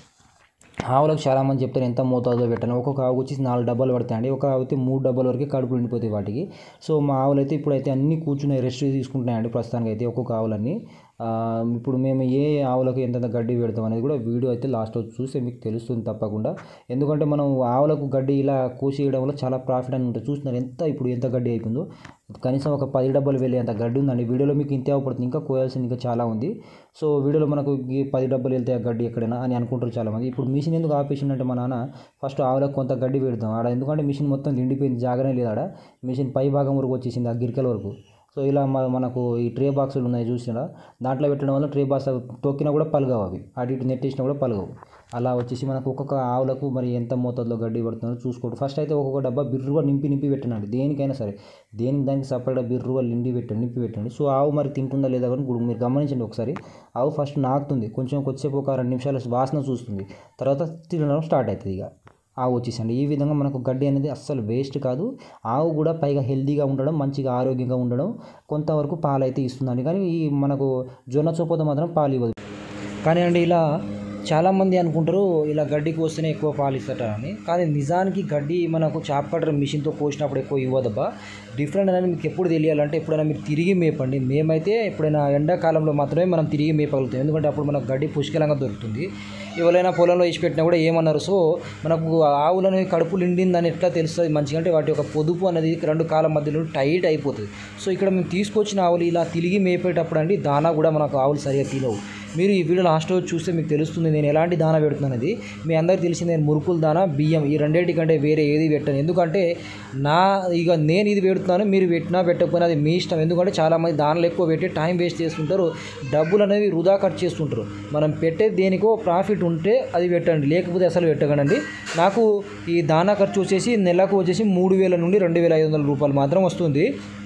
ఆవులకు చాలామంది చెప్తారు ఎంత మోతాదులో పెట్టాను ఒక్కొక్క ఆవు వచ్చేసి నాలుగు డబ్బాలు పడతాయండి ఒక ఆవు అయితే మూడు డబ్బాల వరకు కడుపు నిండిపోతాయి వాటికి సో మా ఆవులు అయితే ఇప్పుడైతే అన్ని కూర్చున్నాయి రెస్ట్ తీసుకుంటున్నాయండి ప్రస్తుతానికి అయితే ఒక్కొక్క ఆవులన్నీ ఆ, ఇప్పుడు మేము ఏ ఆవులకు ఎంతెంత గడ్డి పెడతాం అనేది కూడా వీడియో అయితే లాస్ట్ చూస్తే మీకు తెలుస్తుంది తప్పకుండా ఎందుకంటే మనం ఆవులకు గడ్డి ఇలా కోసేయడం వల్ల చాలా ప్రాఫిట్ అని ఉంటుంది చూస్తున్నారు ఎంత ఇప్పుడు ఎంత గడ్డి అయిపోయిందో కనీసం ఒక పది డబ్బాలు వెళ్ళే అంత గడ్డి ఉందండి వీడియోలో మీకు ఇంతే అవపడుతుంది ఇంకా కోయాల్సింది ఇంకా చాలా ఉంది సో వీడియోలో మనకు ఈ పది డబ్బాలు వెళ్తే ఆ గడ్డి ఎక్కడైనా అని అనుకుంటారు చాలామంది ఇప్పుడు మిషన్ ఎందుకు ఆపేసిందంటే మా నాన్న ఫస్ట్ ఆవులకు కొంత గడ్డి పెడతాం ఆడ ఎందుకంటే మిషన్ మొత్తం నిండిపోయింది జాగానే లేదు ఆడ మిషన్ పై భాగం వరకు వచ్చేసింది ఆ గిరికల వరకు సో ఇలా మ- మనకు ఈ ట్రే బాక్సులు ఉన్నాయి చూసినా దాంట్లో పెట్టడం వల్ల ట్రే బాక్స్ తొక్కినా కూడా పలగవు అవి అటు ఇటు నెట్టేసినా కూడా పలగవు అలా వచ్చేసి మనకు ఒక్కొక్క ఆవులకు మరి ఎంత మోతాదులో గడ్డి పడుతుందో చూసుకోండి ఫస్ట్ అయితే ఒక్కొక్క డబ్బా బిర్రుగా నింపి నింపి పెట్టండి దేనికైనా సరే దేనికి దానికి సపరేట్గా బిర్రుగా నిండి పెట్టండి నింపి పెట్టండి సో ఆవు మరి తింటుందా లేదా కానీ ఇప్పుడు మీరు గమనించండి ఒకసారి ఆవు ఫస్ట్ నాకుతుంది కొంచెం కొద్దిసేపు ఒక రెండు నిమిషాలు వాసన చూస్తుంది తర్వాత తినడం స్టార్ట్ అవుతుంది ఇక ఆవు వచ్చేసండి ఈ విధంగా మనకు గడ్డి అనేది అస్సలు వేస్ట్ కాదు ఆవు కూడా పైగా హెల్తీగా ఉండడం మంచిగా ఆరోగ్యంగా ఉండడం కొంతవరకు పాలు అయితే ఇస్తుందండి కానీ ఈ మనకు జొన్న చొప్పతో మాత్రం పాలు ఇవ్వదు కానీ అండి ఇలా చాలామంది అనుకుంటారు ఇలా గడ్డి కోస్తేనే ఎక్కువ పాలు ఇస్తట అని కానీ నిజానికి గడ్డి మనకు చాప్ కట్టర్ మిషన్తో కోసినప్పుడు ఎక్కువ ఇవ్వదబ్బా డిఫరెంట్ అనేది మీకు ఎప్పుడు తెలియాలంటే ఎప్పుడైనా మీరు తిరిగి మేపండి మేమైతే ఎప్పుడైనా ఎండాకాలంలో మాత్రమే మనం తిరిగి మేపగలుగుతాం ఎందుకంటే అప్పుడు మనకు గడ్డి పుష్కలంగా దొరుకుతుంది ఎవరైనా పొలంలో వేసి పెట్టినా కూడా ఏమన్నారు సో మనకు ఆవులను కడుపు నిండిందని ఎట్లా తెలుస్తుంది మంచిగా అంటే వాటి యొక్క పొదుపు అనేది రెండు కాలం మధ్యలో టైట్ అయిపోతుంది సో ఇక్కడ మేము తీసుకొచ్చిన ఆవులు ఇలా తిరిగి మేపేటప్పుడు అండి దానా కూడా మనకు ఆవులు సరిగా తినవు మీరు ఈ వీడియో లాస్ట్ రోజు చూస్తే మీకు తెలుస్తుంది నేను ఎలాంటి దానా పెడుతున్నాను అనేది మీ అందరికీ తెలిసింది నేను మురుకుల దానా బియ్యం ఈ రెండింటి కంటే వేరే ఏది పెట్టను ఎందుకంటే నా ఇక నేను ఇది పెడుతున్నాను మీరు పెట్టినా పెట్టకపోయినా అది మీ ఇష్టం ఎందుకంటే చాలామంది దానిలో ఎక్కువ పెట్టి టైం వేస్ట్ చేస్తుంటారు డబ్బులు అనేవి వృధా ఖర్చు చేస్తుంటారు మనం పెట్టే దేనికో ప్రాఫిట్ ఉంటే అది పెట్టండి లేకపోతే అసలు పెట్టకండి నాకు ఈ దానా ఖర్చు వచ్చేసి నెలకు వచ్చేసి మూడు వేల నుండి రెండు వేల ఐదు వందల రూపాయలు మాత్రం వస్తుంది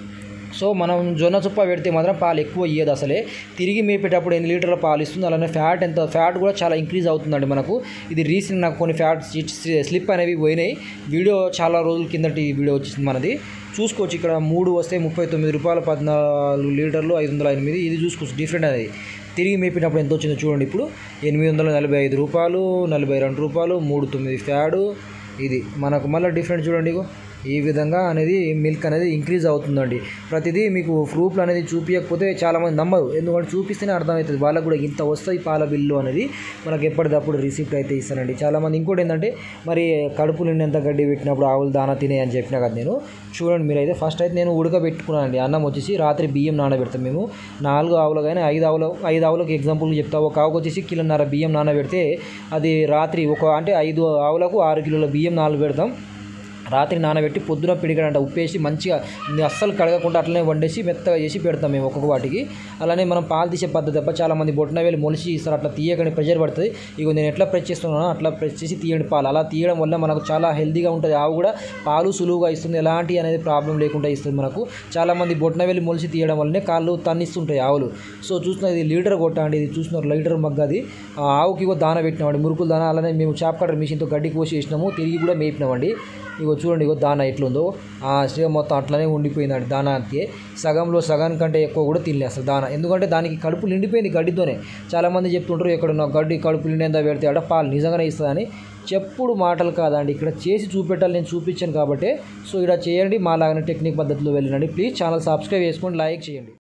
సో మనం జొన్న చుప్ప పెడితే మాత్రం పాలు ఎక్కువ ఇయ్యదు అసలే తిరిగి మేపేటప్పుడు ఎన్ని లీటర్ల పాలు ఇస్తుంది అలానే ఫ్యాట్ ఎంత ఫ్యాట్ కూడా చాలా ఇంక్రీజ్ అవుతుందండి మనకు ఇది రీసెంట్ నాకు కొన్ని ఫ్యాట్ స్లిప్ అనేవి పోయినాయి వీడియో చాలా రోజుల కిందటి వీడియో వచ్చింది మనది చూసుకోవచ్చు ఇక్కడ మూడు వస్తే ముప్పై తొమ్మిది రూపాయలు పద్నాలుగు లీటర్లు ఐదు వందల ఎనిమిది ఇది చూసుకోవచ్చు డిఫరెంట్ అనేది తిరిగి మేపినప్పుడు ఎంత వచ్చిందో చూడండి ఇప్పుడు ఎనిమిది వందల నలభై ఐదు రూపాయలు నలభై రెండు రూపాయలు మూడు తొమ్మిది ఫ్యాడు ఇది మనకు మళ్ళీ డిఫరెంట్ చూడండి ఇగో ఈ విధంగా అనేది మిల్క్ అనేది ఇంక్రీజ్ అవుతుందండి ప్రతిదీ మీకు ప్రూఫ్లు అనేది చూపించకపోతే చాలామంది నమ్మరు ఎందుకంటే చూపిస్తేనే అర్థమవుతుంది వాళ్ళకు కూడా ఇంత వస్తాయి పాల బిల్లు అనేది మనకి ఎప్పటికప్పుడు రిసిప్ట్ అయితే ఇస్తానండి చాలామంది ఇంకోటి ఏంటంటే మరి కడుపు నిండెంత గడ్డి పెట్టినప్పుడు ఆవులు దానా తినే అని చెప్పినా కదా నేను చూడండి మీరైతే ఫస్ట్ అయితే నేను ఉడకబెట్టుకున్నానండి అన్నం వచ్చేసి రాత్రి బియ్యం నానబెడతాం మేము నాలుగు ఆవులు కానీ ఐదు ఆవులు ఐదు ఆవులకు ఎగ్జాంపుల్ చెప్తా ఒక ఆవుకు వచ్చేసి కిలోన్నర బియ్యం నానబెడితే అది రాత్రి ఒక అంటే ఐదు ఆవులకు ఆరు కిలోల బియ్యం నానబెడతాం రాత్రి నానబెట్టి పొద్దున పిడికడంట ఉప్పేసి మంచిగా అస్సలు కడగకుండా అట్లనే వండేసి మెత్తగా చేసి పెడతాం మేము ఒక్కొక్క వాటికి అలానే మనం పాలు తీసే పద్ధతి తప్ప చాలా మంది బొట్టన వేలు మొలిచి ఇస్తారు అట్లా తీయగానే ప్రెషర్ పడుతుంది ఇగో నేను ఎట్లా ప్రెస్ చేస్తున్నానో అట్లా ప్రెస్ చేసి తీయండి పాలు అలా తీయడం వల్ల మనకు చాలా హెల్తీగా ఉంటుంది ఆవు కూడా పాలు సులువుగా ఇస్తుంది ఎలాంటి అనేది ప్రాబ్లం లేకుండా ఇస్తుంది మనకు చాలా మంది బొట్టన వేలు మొలిచి తీయడం వల్లనే కాళ్ళు తన్నిస్తుంటాయి ఆవులు సో చూస్తున్న ఇది లీటర్ కొట్టండి ఇది చూస్తున్నారు లీటర్ మగ్గది ఆ ఆవుకి ఇగో దాన పెట్టినామండి మురుకులు దాన అలానే మేము చాప్ కట్టర్ మిషన్తో గడ్డి కోసి వేసినాము తిరిగి కూడా మేపినామండి ఇగో చూడండి ఇగో దానా ఎట్లుందో ఆ స్టే మొత్తం అట్లనే ఉండిపోయిందండి దానా అంతే సగంలో సగం కంటే ఎక్కువ కూడా తినలే అసలు దానా ఎందుకంటే దానికి కడుపు నిండిపోయింది గడ్డితోనే చాలామంది చెప్తుంటారు ఇక్కడ నా గడ్డి కడుపు నిండేంత పెడితే అట పాలు నిజంగానే ఇస్తుందని చెప్పుడు మాటలు కాదండి ఇక్కడ చేసి చూపెట్టాలి నేను చూపించాను కాబట్టి సో ఇక్కడ చేయండి మా లాగానే టెక్నిక్ పద్ధతిలో వెళ్ళినండి ప్లీజ్ ఛానల్ సబ్స్క్రైబ్ చేసుకోండి లైక్ చేయండి